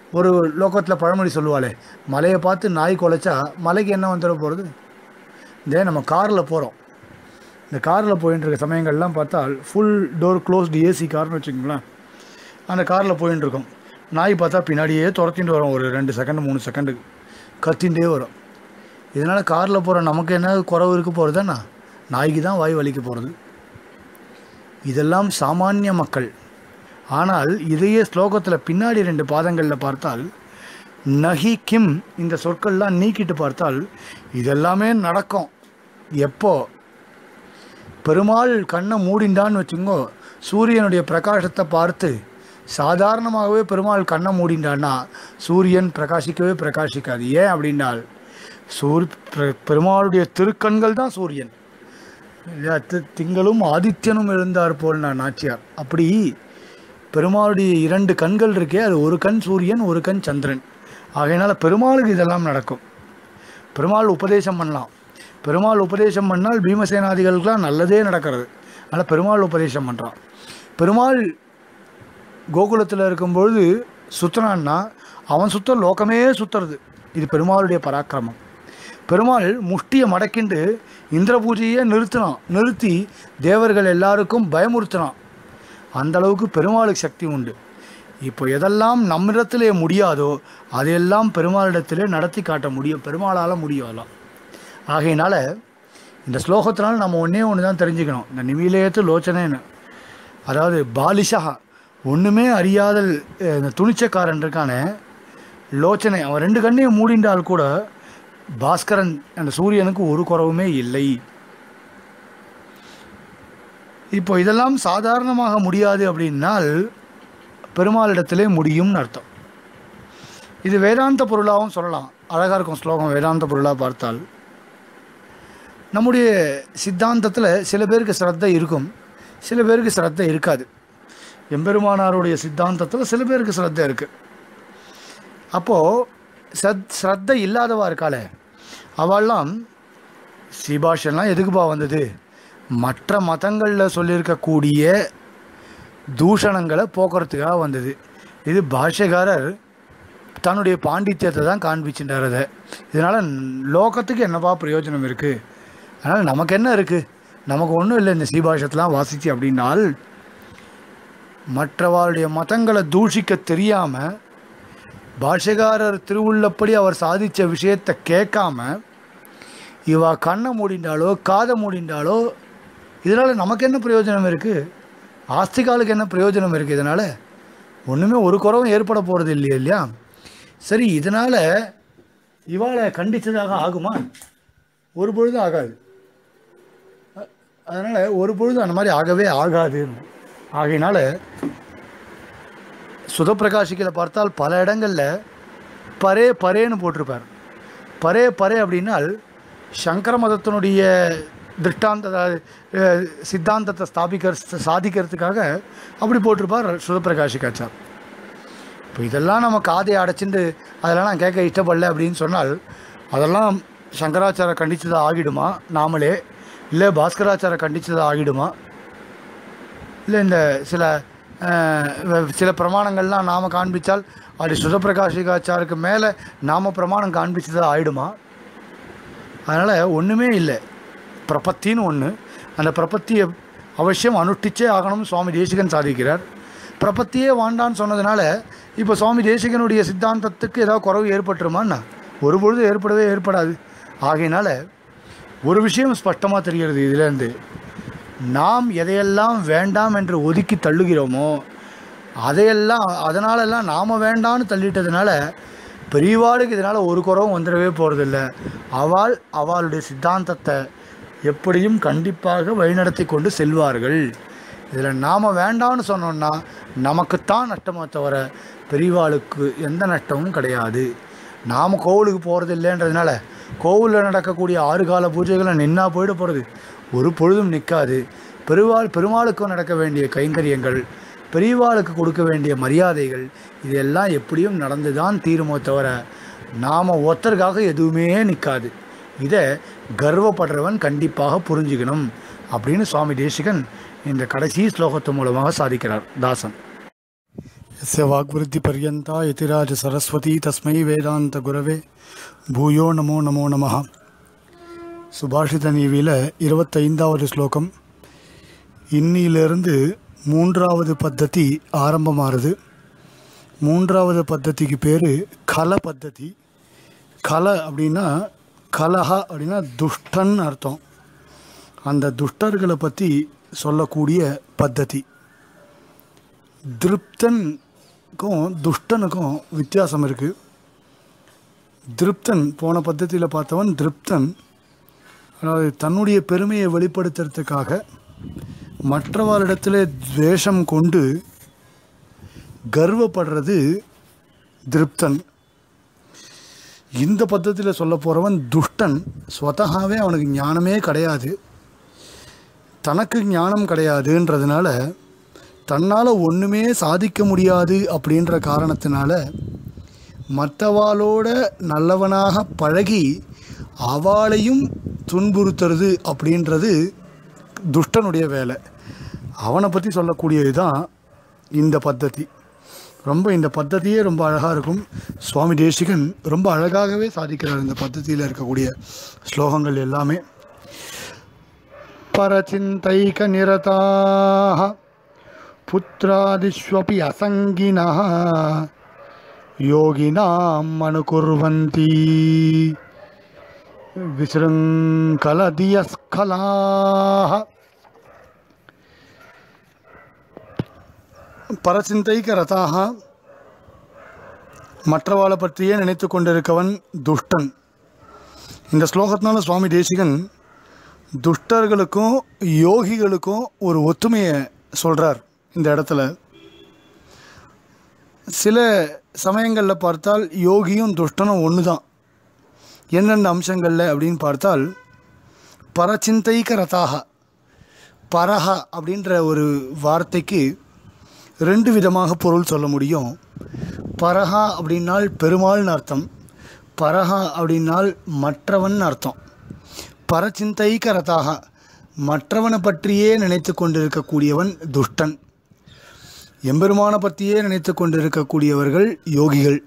ஒரு லோகத்தில் பழமொழி சொல்லுவாளே மலையை பார்த்து நாய் குலைச்சா மலைக்கு என்ன வந்துட போகிறது இதே நம்ம காரில் போகிறோம் இந்த காரில் போயின்னு இருக்க சமயங்கள்லாம் பார்த்தால் ஃபுல் டோர் க்ளோஸ்டு ஏசி கார்னு வச்சுக்கோங்களேன் அந்த காரில் போயின்னு இருக்கோம் நாய் பார்த்தா பின்னாடியே துரத்திட்டு வரும் ஒரு ரெண்டு செகண்ட் மூணு செகண்டுக்கு கத்தின்ண்டே வரும் இதனால் காரில் போகிற நமக்கு என்ன குறவு இருக்க போகிறதுன்னா நாய்க்கு தான் வாய் வலிக்க போகிறது இதெல்லாம் சாமானிய மக்கள் ஆனால் இதையே ஸ்லோகத்தில் பின்னாடி ரெண்டு பாதங்களில் பார்த்தால் நகி கிம் இந்த சொற்கள்லாம் நீக்கிட்டு பார்த்தால் இதெல்லாமே நடக்கும் எப்போ பெருமாள் கண்ணை மூடிண்டான்னு வச்சுங்கோ சூரியனுடைய பிரகாசத்தை பார்த்து சாதாரணமாகவே பெருமாள் கண்ணை மூடிண்டான்னா சூரியன் பிரகாசிக்கவே பிரகாசிக்காது ஏன் அப்படின்னால் சூர் பெ- பெருமாளுடைய திருக்கண்கள் தான் சூரியன் இல்லையா? தி- திங்களும் ஆதித்யனும் எழுந்தார் போல் நான் நாச்சியார் அப்படி பெருமாளுடைய இரண்டு கண்கள் இருக்கே அது ஒரு கண் சூரியன் ஒரு கண் சந்திரன் ஆகையினால பெருமாளுக்கு இதெல்லாம் நடக்கும் பெருமாள் உபதேசம் பண்ணலாம் பெருமாள் உபதேசம் பண்ணால் பீமசேனாதிகளுக்கெல்லாம் நல்லதே நடக்கிறது அதனால் பெருமாள் உபதேசம் பண்ணுறான் பெருமாள் கோகுலத்தில் இருக்கும்பொழுது சுற்றுனான்னா அவன் சுத்த லோகமே சுற்றுறது இது பெருமாளுடைய பராக்கிரமம் பெருமாள் முஷ்டியை மடக்கிண்டு இந்திர பூஜையை நிறுத்தினான் நிறுத்தி தேவர்கள் எல்லாருக்கும் பயமுறுத்தினான் அந்த அளவுக்கு பெருமாளுக்கு சக்தி உண்டு இப்போ எதெல்லாம் நம்மிடத்திலே முடியாதோ அதையெல்லாம் பெருமாளிடத்திலே நடத்தி காட்ட முடியும் பெருமாளால் முடியும் அதெல்லாம் ஆகையினால இந்த ஸ்லோகத்தினால நம்ம ஒன்றே ஒன்று தான் தெரிஞ்சுக்கணும் இந்த நிமிலேத்து லோச்சனேன்னு அதாவது பாலிஷா ஒன்றுமே அறியாத அஹ், இந்த துணிச்சக்காரன் இருக்கானே லோச்சனை அவன் ரெண்டு கண்ணையும் மூடிண்டால் கூட பாஸ்கரன் அந்த சூரியனுக்கு ஒரு குறவுமே இல்லை இப்போ இதெல்லாம் சாதாரணமாக முடியாது அப்படின்னால் பெருமாளிடத்திலே முடியும்னு அர்த்தம் இது வேதாந்த பொருளாகவும் சொல்லலாம் அழகாக இருக்கும் ஸ்லோகம் வேதாந்த பொருளாக பார்த்தால் நம்முடைய சித்தாந்தத்தில் சில பேருக்கு சிரத்தை இருக்கும் சில பேருக்கு சிரத்தை இருக்காது எம்பெருமானாருடைய சித்தாந்தத்தில் சில பேருக்கு சிரத்தை இருக்குது அப்போது சத் ஸ்ரத்தை இல்லாதவா இருக்காளே அவள்லாம் சீபாஷெல்லாம் எதுக்குப்பா வந்தது மற்ற மதங்களில் சொல்லியிருக்கக்கூடிய தூஷணங்களை போக்குறதுக்காக வந்தது இது பாஷ்யக்காரர் தன்னுடைய பாண்டித்யத்தை தான் காண்பிச்சுட்டார் அதை இதனால் லோகத்துக்கு என்னப்பா பிரயோஜனம் இருக்குது அதனால் நமக்கு என்ன இருக்குது நமக்கு ஒன்றும் இல்லை இந்த சீபாஷத்தெலாம் வாசிச்சு அப்படின்னால் மற்றவாளுடைய மதங்களை தூஷிக்க தெரியாமல் பாஷ்யக்காரர் திருவுள்ளப்படி அவர் சாதித்த விஷயத்தை கேட்காம இவா கண்ணை மூடிண்டாலோ காதை மூடிண்டாலோ இதனால் நமக்கு என்ன பிரயோஜனம் இருக்குது ஆஸ்திகாலுக்கு என்ன பிரயோஜனம் இருக்குது இதனால் ஒன்றுமே ஒரு குறவும் ஏற்பட போகிறது இல்லையா இல்லையா சரி இதனால் இவாளை கண்டித்ததாக ஆகுமா ஒரு பொழுதும் ஆகாது அதனால் ஒரு பொழுதும் அந்த மாதிரி ஆகவே ஆகாது ஆகையினால சுதப்பிரகாஷிகளை பார்த்தால் பல இடங்களில் பரே பரேன்னு போட்டிருப்பார் பரே பரே அப்படின்னால் சங்கர மதத்தினுடைய திருஷ்டாந்த அதாவது, அஹ், சித்தாந்தத்தை ஸ்தாபிக்கிற சாதிக்கிறதுக்காக அப்படி போட்டிருப்பார் சுதப்பிரகாஷிகாச்சார் இப்போ இதெல்லாம் நம்ம காதை அடைச்சிட்டு அதெல்லாம் நான் கேட்க இஷ்டப்படல அப்படின்னு சொன்னால் அதெல்லாம் சங்கராச்சார கண்டிச்சதாக ஆகிடுமா நாமளே இல்லை பாஸ்கராச்சார கண்டிச்சதாக ஆகிடுமா இல்லை இந்த சில அஹ், வ- சில பிரமாணங்கள்லாம் நாம் காண்பித்தால் அப்படி சுதப்பிரகாஷிகாச்சாருக்கு மேலே நாம் பிரமாணம் காண்பிச்சதாக ஆயிடுமா அதனால் ஒன்றுமே இல்லை பிரபத்தின்னு ஒன்று அந்த பிரபத்தியை அவசியம் அனுஷ்டிச்சே ஆகணும்னு சுவாமி தேசிகன் சாதிக்கிறார் பிரபத்தியே வாண்டான்னு சொன்னதுனால இப்போ சுவாமி தேசிகனுடைய சித்தாந்தத்துக்கு ஏதாவது குறவு ஏற்பட்டுருமான்னா ஒரு பொழுது ஏற்படவே ஏற்படாது ஆகையினால ஒரு விஷயம் ஸ்பஷ்டமாக தெரிகிறது இதிலேருந்து நாம் எதையெல்லாம் வேண்டாம் என்று ஒதுக்கி தள்ளுகிறோமோ அதையெல்லாம் அதனாலெல்லாம் நாம் வேண்டான்னு தள்ளிட்டதுனால பெரியவாளுக்கு இதனால் ஒரு குறவும் வந்துடவே போகிறதில்ல அவள் அவளுடைய சித்தாந்தத்தை எப்படியும் கண்டிப்பாக வழிநடத்தி கொண்டு செல்வார்கள் இதில் நாம் வேண்டாம்னு சொன்னோம்னா நமக்குத்தான் நஷ்டமே தவிர பெரியவாளுக்கு எந்த நஷ்டமும் கிடையாது நாம் கோவிலுக்கு போகிறது இல்லைன்றதுனால கோவிலில் நடக்கக்கூடிய ஆறு கால பூஜைகளை நின்னா போயிட போகிறது ஒரு பொழுதும் நிற்காது பெருவாள் பெருமாளுக்கும் நடக்க வேண்டிய கைங்கரியங்கள் பெரியவாளுக்கு கொடுக்க வேண்டிய மரியாதைகள் இதெல்லாம் எப்படியும் நடந்து தான் தீருமோ தவிர நாம் ஒருத்தருக்காக எதுவுமே நிற்காது இதை கர்வப்படுறவன் கண்டிப்பாக புரிஞ்சுக்கணும் அப்படின்னு சுவாமி தேசிகன் இந்த கடைசி ஸ்லோகத்து மூலமாக சாதிக்கிறார் தாசன் यस्य वाग्वृद्धिपर्यन्ता यतिराजसरस्वती तस्मै वेदान्तगुरवे பூயோ நமோ நமோ நமः சுபாஷித நீவியில் இருபத்தைந்தாவது ஸ்லோகம் இன்னிலிருந்து மூன்றாவது பத்ததி ஆரம்பமாகுது மூன்றாவது பத்ததிக்கு பேர் கல பத்ததி கல அப்படின்னா கலஹா அப்படின்னா துஷ்டன் அர்த்தம் அந்த துஷ்டர்களை பற்றி சொல்லக்கூடிய பத்ததி திருப்தனுக்கும் துஷ்டனுக்கும் வித்தியாசம் இருக்குது திருப்தன் போன பద్ధதியில் பார்த்தவன் திருப்தன் அதாவது தன்னுடைய பெருமையை வெளிப்படுத்துறதுக்காக மற்றவரிடத்தில் துவேஷம் கொண்டு கர்வப்படுறது திருப்தன் இந்த பద్ధதியில் சொல்ல போகிறவன் துஷ்டன் ஸ்வதகாவே அவனுக்கு ஞானமே கிடையாது தனக்கு ஞானம் கிடையாதுன்றதுனால தன்னால் ஒன்றுமே சாதிக்க முடியாது அப்படின்ற காரணத்தினால மற்றவாளோட நல்லவனாக பழகி அவளையும் துன்புறுத்துறது அப்படின்றது துஷ்டனுடைய வேலை அவனை பற்றி சொல்லக்கூடியது தான் இந்த பద్ధதி ரொம்ப இந்த பద్ధதியே ரொம்ப அழகாக இருக்கும் சுவாமி தேசிகன் ரொம்ப அழகாகவே சாதிக்கிறார் இந்த பద్ధதியில் இருக்கக்கூடிய ஸ்லோகங்கள் எல்லாமே பரச்சிந்தைக நிரதாக புத்திராதிஸ்வபி அசங்கினா योगिनाम् अनुकुर्वन्ति विशृङ्खलधियस्खलाः பரசிந்தைக்க ரதாக மற்றவாளை பற்றியே நினைத்து கொண்டிருக்கவன் துஷ்டன் இந்த ஸ்லோகத்தினால சுவாமி தேசிகன் துஷ்டர்களுக்கும் யோகிகளுக்கும் ஒரு ஒத்துமையை சொல்கிறார் இந்த இடத்துல சில சமயங்களில் பார்த்தால் யோகியும் துஷ்டனும் ஒன்று தான் எந்தெந்த அம்சங்களில் அப்படின்னு பார்த்தால் பரச்சிந்தைக்க ரதாக பரஹா அப்படின்ற ஒரு வார்த்தைக்கு ரெண்டு விதமாக பொருள் சொல்ல முடியும் பரஹா அப்படின்னால் பெருமாள்னு அர்த்தம் பரஹா அப்படின்னால் மற்றவன் அர்த்தம் பரச்சிந்தைக்க ரதாக மற்றவனை பற்றியே நினைத்து கொண்டிருக்கக்கூடியவன் துஷ்டன் எம்பெருமானை பற்றியே நினைத்து கொண்டிருக்கக்கூடியவர்கள் யோகிகள்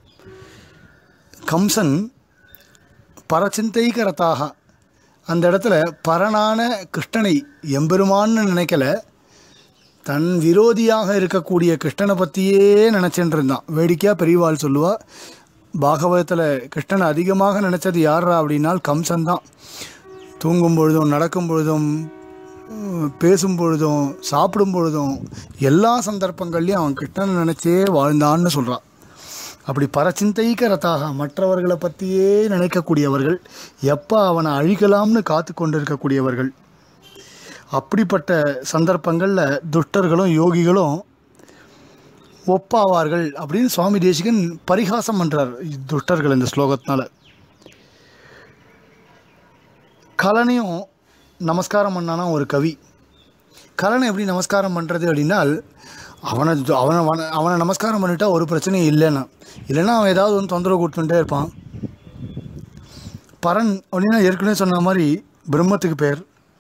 கம்சன் பரச்சிந்தைக ரத்தாக அந்த இடத்துல பரனான கிருஷ்ணனை எம்பெருமான்னு நினைக்கல தன் விரோதியாக இருக்கக்கூடிய கிருஷ்ணனை பற்றியே நினச்சிட்டு இருந்தான் வேடிக்கையாக பெரியவாள் சொல்லுவா பாகவதத்தில் கிருஷ்ணனை அதிகமாக நினச்சது யாரா அப்படின்னால் கம்சன் தான் தூங்கும் பொழுதும் நடக்கும் பொழுதும் பேசும் பொழுதும் சாப்பிடும் பொழுதும் எல்லா சந்தர்ப்பங்கள்லையும் அவன் கிருஷ்ணனை நினச்சே வாழ்ந்தான்னு சொல்கிறான் அப்படி பரச்சிந்தைக்க ரத்தாக மற்றவர்களை பற்றியே நினைக்கக்கூடியவர்கள் எப்போ அவனை அழிக்கலாம்னு காத்து கொண்டிருக்கக்கூடியவர்கள் அப்படிப்பட்ட சந்தர்ப்பங்களில் துஷ்டர்களும் யோகிகளும் ஒப்பாவார்கள் அப்படின்னு சுவாமி தேசிகன் பரிகாசம் பண்ணுறார் துஷ்டர்கள் இந்த ஸ்லோகத்தினால கலனையும் நமஸ்காரம் பண்ணானா ஒரு கவி கலனை எப்படி நமஸ்காரம் பண்ணுறது அப்படின்னால் அவனை அவனை அவனை- அவனை நமஸ்காரம் பண்ணிட்டா ஒரு பிரச்சனையும் இல்லைன்னா இல்லைன்னா அவன் ஏதாவது ஒன்று தொந்தரவு கொடுத்துட்டே இருப்பான் பரன் அப்படின்னா ஏற்கனவே சொன்ன மாதிரி பிரம்மத்துக்கு பேர்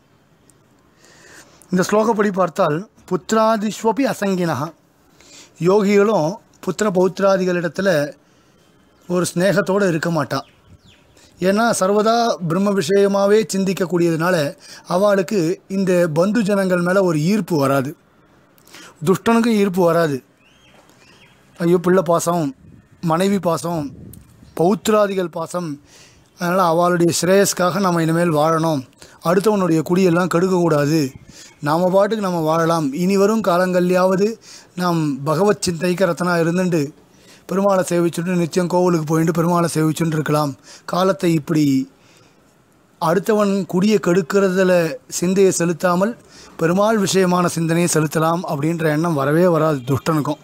இந்த ஸ்லோகப்படி பார்த்தால் புத்திராதிஸ்வபி அசங்கினகா யோகிகளும் புத்திர பௌத்திராதிகளிடத்தில் ஒரு ஸ்நேகத்தோடு இருக்க மாட்டா ஏன்னா சர்வதா பிரம்ம விஷயமாகவே சிந்திக்கக்கூடியதுனால அவளுக்கு இந்த பந்து ஜனங்கள் மேலே ஒரு ஈர்ப்பு வராது துஷ்டனுக்கும் ஈர்ப்பு வராது ஐயோ பிள்ளை பாசம் மனைவி பாசம் பௌத்திராதிகள் பாசம் அதனால் அவளுடைய ஸ்ரேயஸ்க்காக நம்ம இனிமேல் வாழணும் அடுத்தவனுடைய குடியெல்லாம் கெடுக்கக்கூடாது நாம் பாட்டுக்கு நம்ம வாழலாம் இனி வரும் காலங்கள்லையாவது நாம் பகவத் சிந்தைக்கரத்தனாக இருந்துட்டு பெருமாளை சேவிச்சுட்டு நித்தியம் கோவிலுக்கு போயிட்டு பெருமாளை சேவிச்சுட்டு இருக்கலாம் காலத்தை இப்படி அடுத்தவன் குடியை கெடுக்கிறதுல சிந்தையை செலுத்தாமல் பெருமாள் விஷயமான சிந்தனையை செலுத்தலாம் அப்படின்ற எண்ணம் வரவே வராது துஷ்டனுக்கும்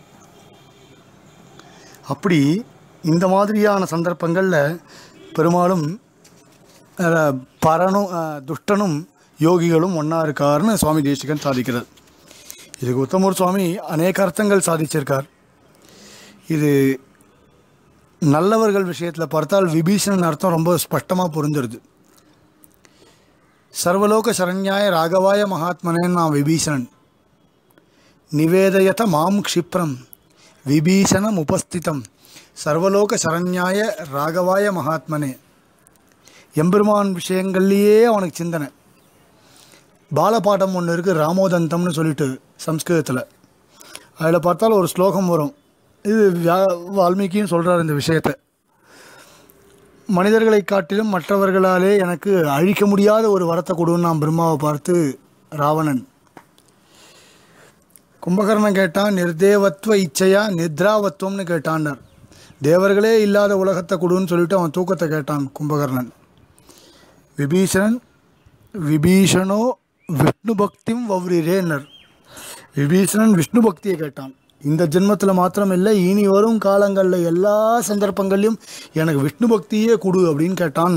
அப்படி இந்த மாதிரியான சந்தர்ப்பங்களில் பெருமாளும் அஹ், பரனும் அஹ், துஷ்டனும் யோகிகளும் ஒன்றா இருக்காருன்னு சுவாமி தேசிகன் சாதிக்கிறார் இதுக்கு உத்தமூர் சுவாமி அநேக அர்த்தங்கள் சாதிச்சிருக்கார் இது நல்லவர்கள் விஷயத்தில் பார்த்தால் விபீஷணன் அர்த்தம் ரொம்ப ஸ்பஷ்டமாக புரிஞ்சிருது சர்வலோக சரண்யாய ராகவாய மகாத்மனேன் நான் விபீஷணன் நிவேதயத மாம் க்ஷிப்ரம் விபீஷணம் உபஸ்திதம் சர்வலோக சரண்யாய ராகவாய மகாத்மனே எம்பெருமான் விஷயங்கள்லேயே அவனுக்கு சிந்தனை பாலபாட்டம் ஒன்று இருக்குது ராமோதந்தம்னு சொல்லிட்டு சம்ஸ்கிருதத்தில் அதில் பார்த்தாலும் ஒரு ஸ்லோகம் வரும் இது வியா- வால்மீகியும் சொல்கிறார் இந்த விஷயத்தை மனிதர்களை காட்டிலும் மற்றவர்களாலே எனக்கு அழிக்க முடியாத ஒரு வரத்தை கொடுன்னு நான் பிரம்மாவை பார்த்து ராவணன் கும்பகர்ணன் கேட்டான் நிர்தேவத்வ இச்சையா நித்ராவத்வம்னு கேட்டான்னார் தேவர்களே இல்லாத உலகத்தை கொடுன்னு சொல்லிட்டு அவன் தூக்கத்தை கேட்டான் கும்பகர்ணன் விபீஷணன் விபீஷணோ விஷ்ணு பக்திம் வவ்ரிரேன்னர் விபீஷணன் விஷ்ணு பக்தியை கேட்டான் இந்த ஜென்மத்தில் மாத்திரம் இல்லை இனி வரும் காலங்களில் எல்லா சந்தர்ப்பங்கள்லையும் எனக்கு விஷ்ணு பக்தியே கொடு அப்படின்னு கேட்டான்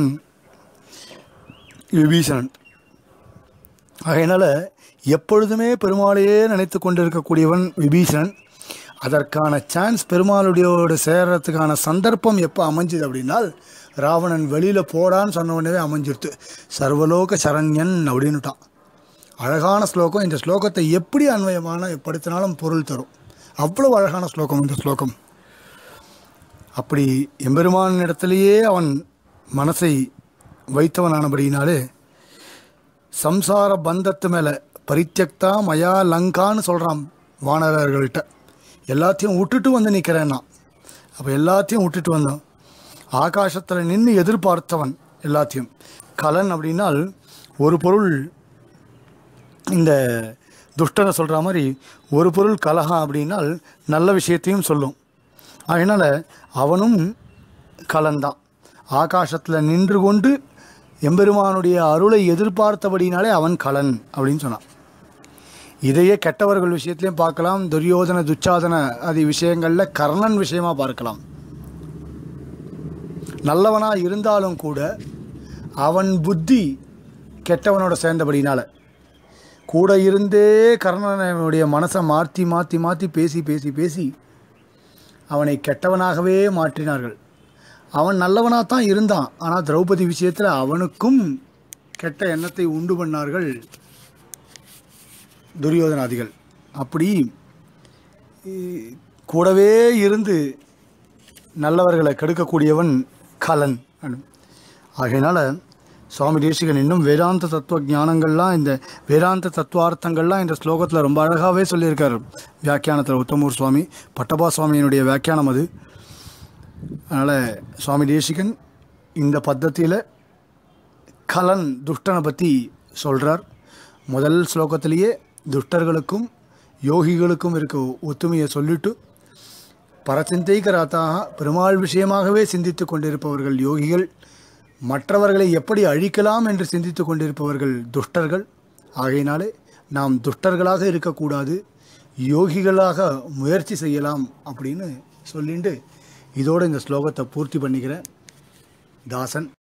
விபீஷணன் அதனால் எப்பொழுதுமே பெருமாளையே நினைத்து கொண்டிருக்கக்கூடியவன் விபீஷணன் அதற்கான சான்ஸ் பெருமாளுடையோட சேர்றதுக்கான சந்தர்ப்பம் எப்போ அமைஞ்சுது அப்படின்னால் ராவணன் வெளியில் போடான்னு சொன்ன உடனே அமைஞ்சிருத்து சர்வலோக சரண்யன் அப்படின்னுட்டான் அழகான ஸ்லோகம் இந்த ஸ்லோகத்தை எப்படி அன்வயமான படுத்தினாலும் பொருள் தரும் அவ்வளவு அழகான ஸ்லோகம் இந்த ஸ்லோகம் அப்படி எம்பெருமான் இடத்திலேயே அவன் மனசை வைத்தவனானபடியினாலே சம்சார பந்தத்து மேலே பரித்தியக்தா மயா லங்கான்னு சொல்கிறான் வானரர்கள்ட்ட எல்லாத்தையும் விட்டுட்டு வந்து நிற்கிறேன் நான் அப்போ எல்லாத்தையும் விட்டுட்டு வந்தான் ஆகாசத்தில் நின்று எதிர்பார்த்தவன் எல்லாத்தையும் கலன் அப்படின்னால் ஒரு பொருள் இந்த துஷ்டனை சொல்கிற மாதிரி ஒரு பொருள் கலகம் அப்படின்னால் நல்ல விஷயத்தையும் சொல்லும் அதனால் அவனும் கலந்தான் ஆகாசத்தில் நின்று கொண்டு எம்பெருமானுடைய அருளை எதிர்பார்த்தபடினாலே அவன் கலன் அப்படின்னு சொன்னான் இதையே கெட்டவர்கள் விஷயத்திலையும் பார்க்கலாம் துரியோதன துச்சாதன ஆதி விஷயங்களில் கர்ணன் விஷயமா பார்க்கலாம் நல்லவனாக இருந்தாலும் கூட அவன் புத்தி கெட்டவனோட சேர்ந்தபடினால கூட இருந்தே கர்ணனுடைய மனசை மாற்றி மாற்றி மாற்றி பேசி பேசி பேசி அவனை கெட்டவனாகவே மாற்றினார்கள் அவன் நல்லவனாக தான் இருந்தான் ஆனால் திரௌபதி விஷயத்தில் அவனுக்கும் கெட்ட எண்ணத்தை உண்டு பண்ணார்கள் துரியோதனாதிகள் அப்படி இ- கூடவே இருந்து நல்லவர்களை கெடுக்கக்கூடியவன் கலன் ஆகையினால சுவாமி தேசிகன் இன்னும் வேதாந்த தத்துவ ஞானங்கள்லாம் இந்த வேதாந்த தத்துவார்த்தங்கள்லாம் இந்த ஸ்லோகத்தில் ரொம்ப அழகாகவே சொல்லியிருக்கார் வியாக்கியானத்தில் உத்தமூர் சுவாமி பட்டபா சுவாமியினுடைய வியாக்கியானம் அது அதனால் சுவாமி தேசிகன் இந்த பத்தத்தியில் கலன் துஷ்டனை பற்றி சொல்கிறார் முதல் ஸ்லோகத்திலேயே துஷ்டர்களுக்கும் யோகிகளுக்கும் இருக்க ஒத்துமையை சொல்லிட்டு பரசிந்தைகராத்தாக பெருமாள் விஷயமாகவே சிந்தித்து கொண்டிருப்பவர்கள் யோகிகள் மற்றவர்களை எப்படி அழிக்கலாம் என்று சிந்தித்து கொண்டிருப்பவர்கள் துஷ்டர்கள் ஆகையினாலே நாம் துஷ்டர்களாக இருக்கக்கூடாது யோகிகளாக முயற்சி செய்யலாம் அப்படின்னு சொல்லிட்டு இதோடு இந்த ஸ்லோகத்தை பூர்த்தி பண்ணிக்கிறேன் தாசன்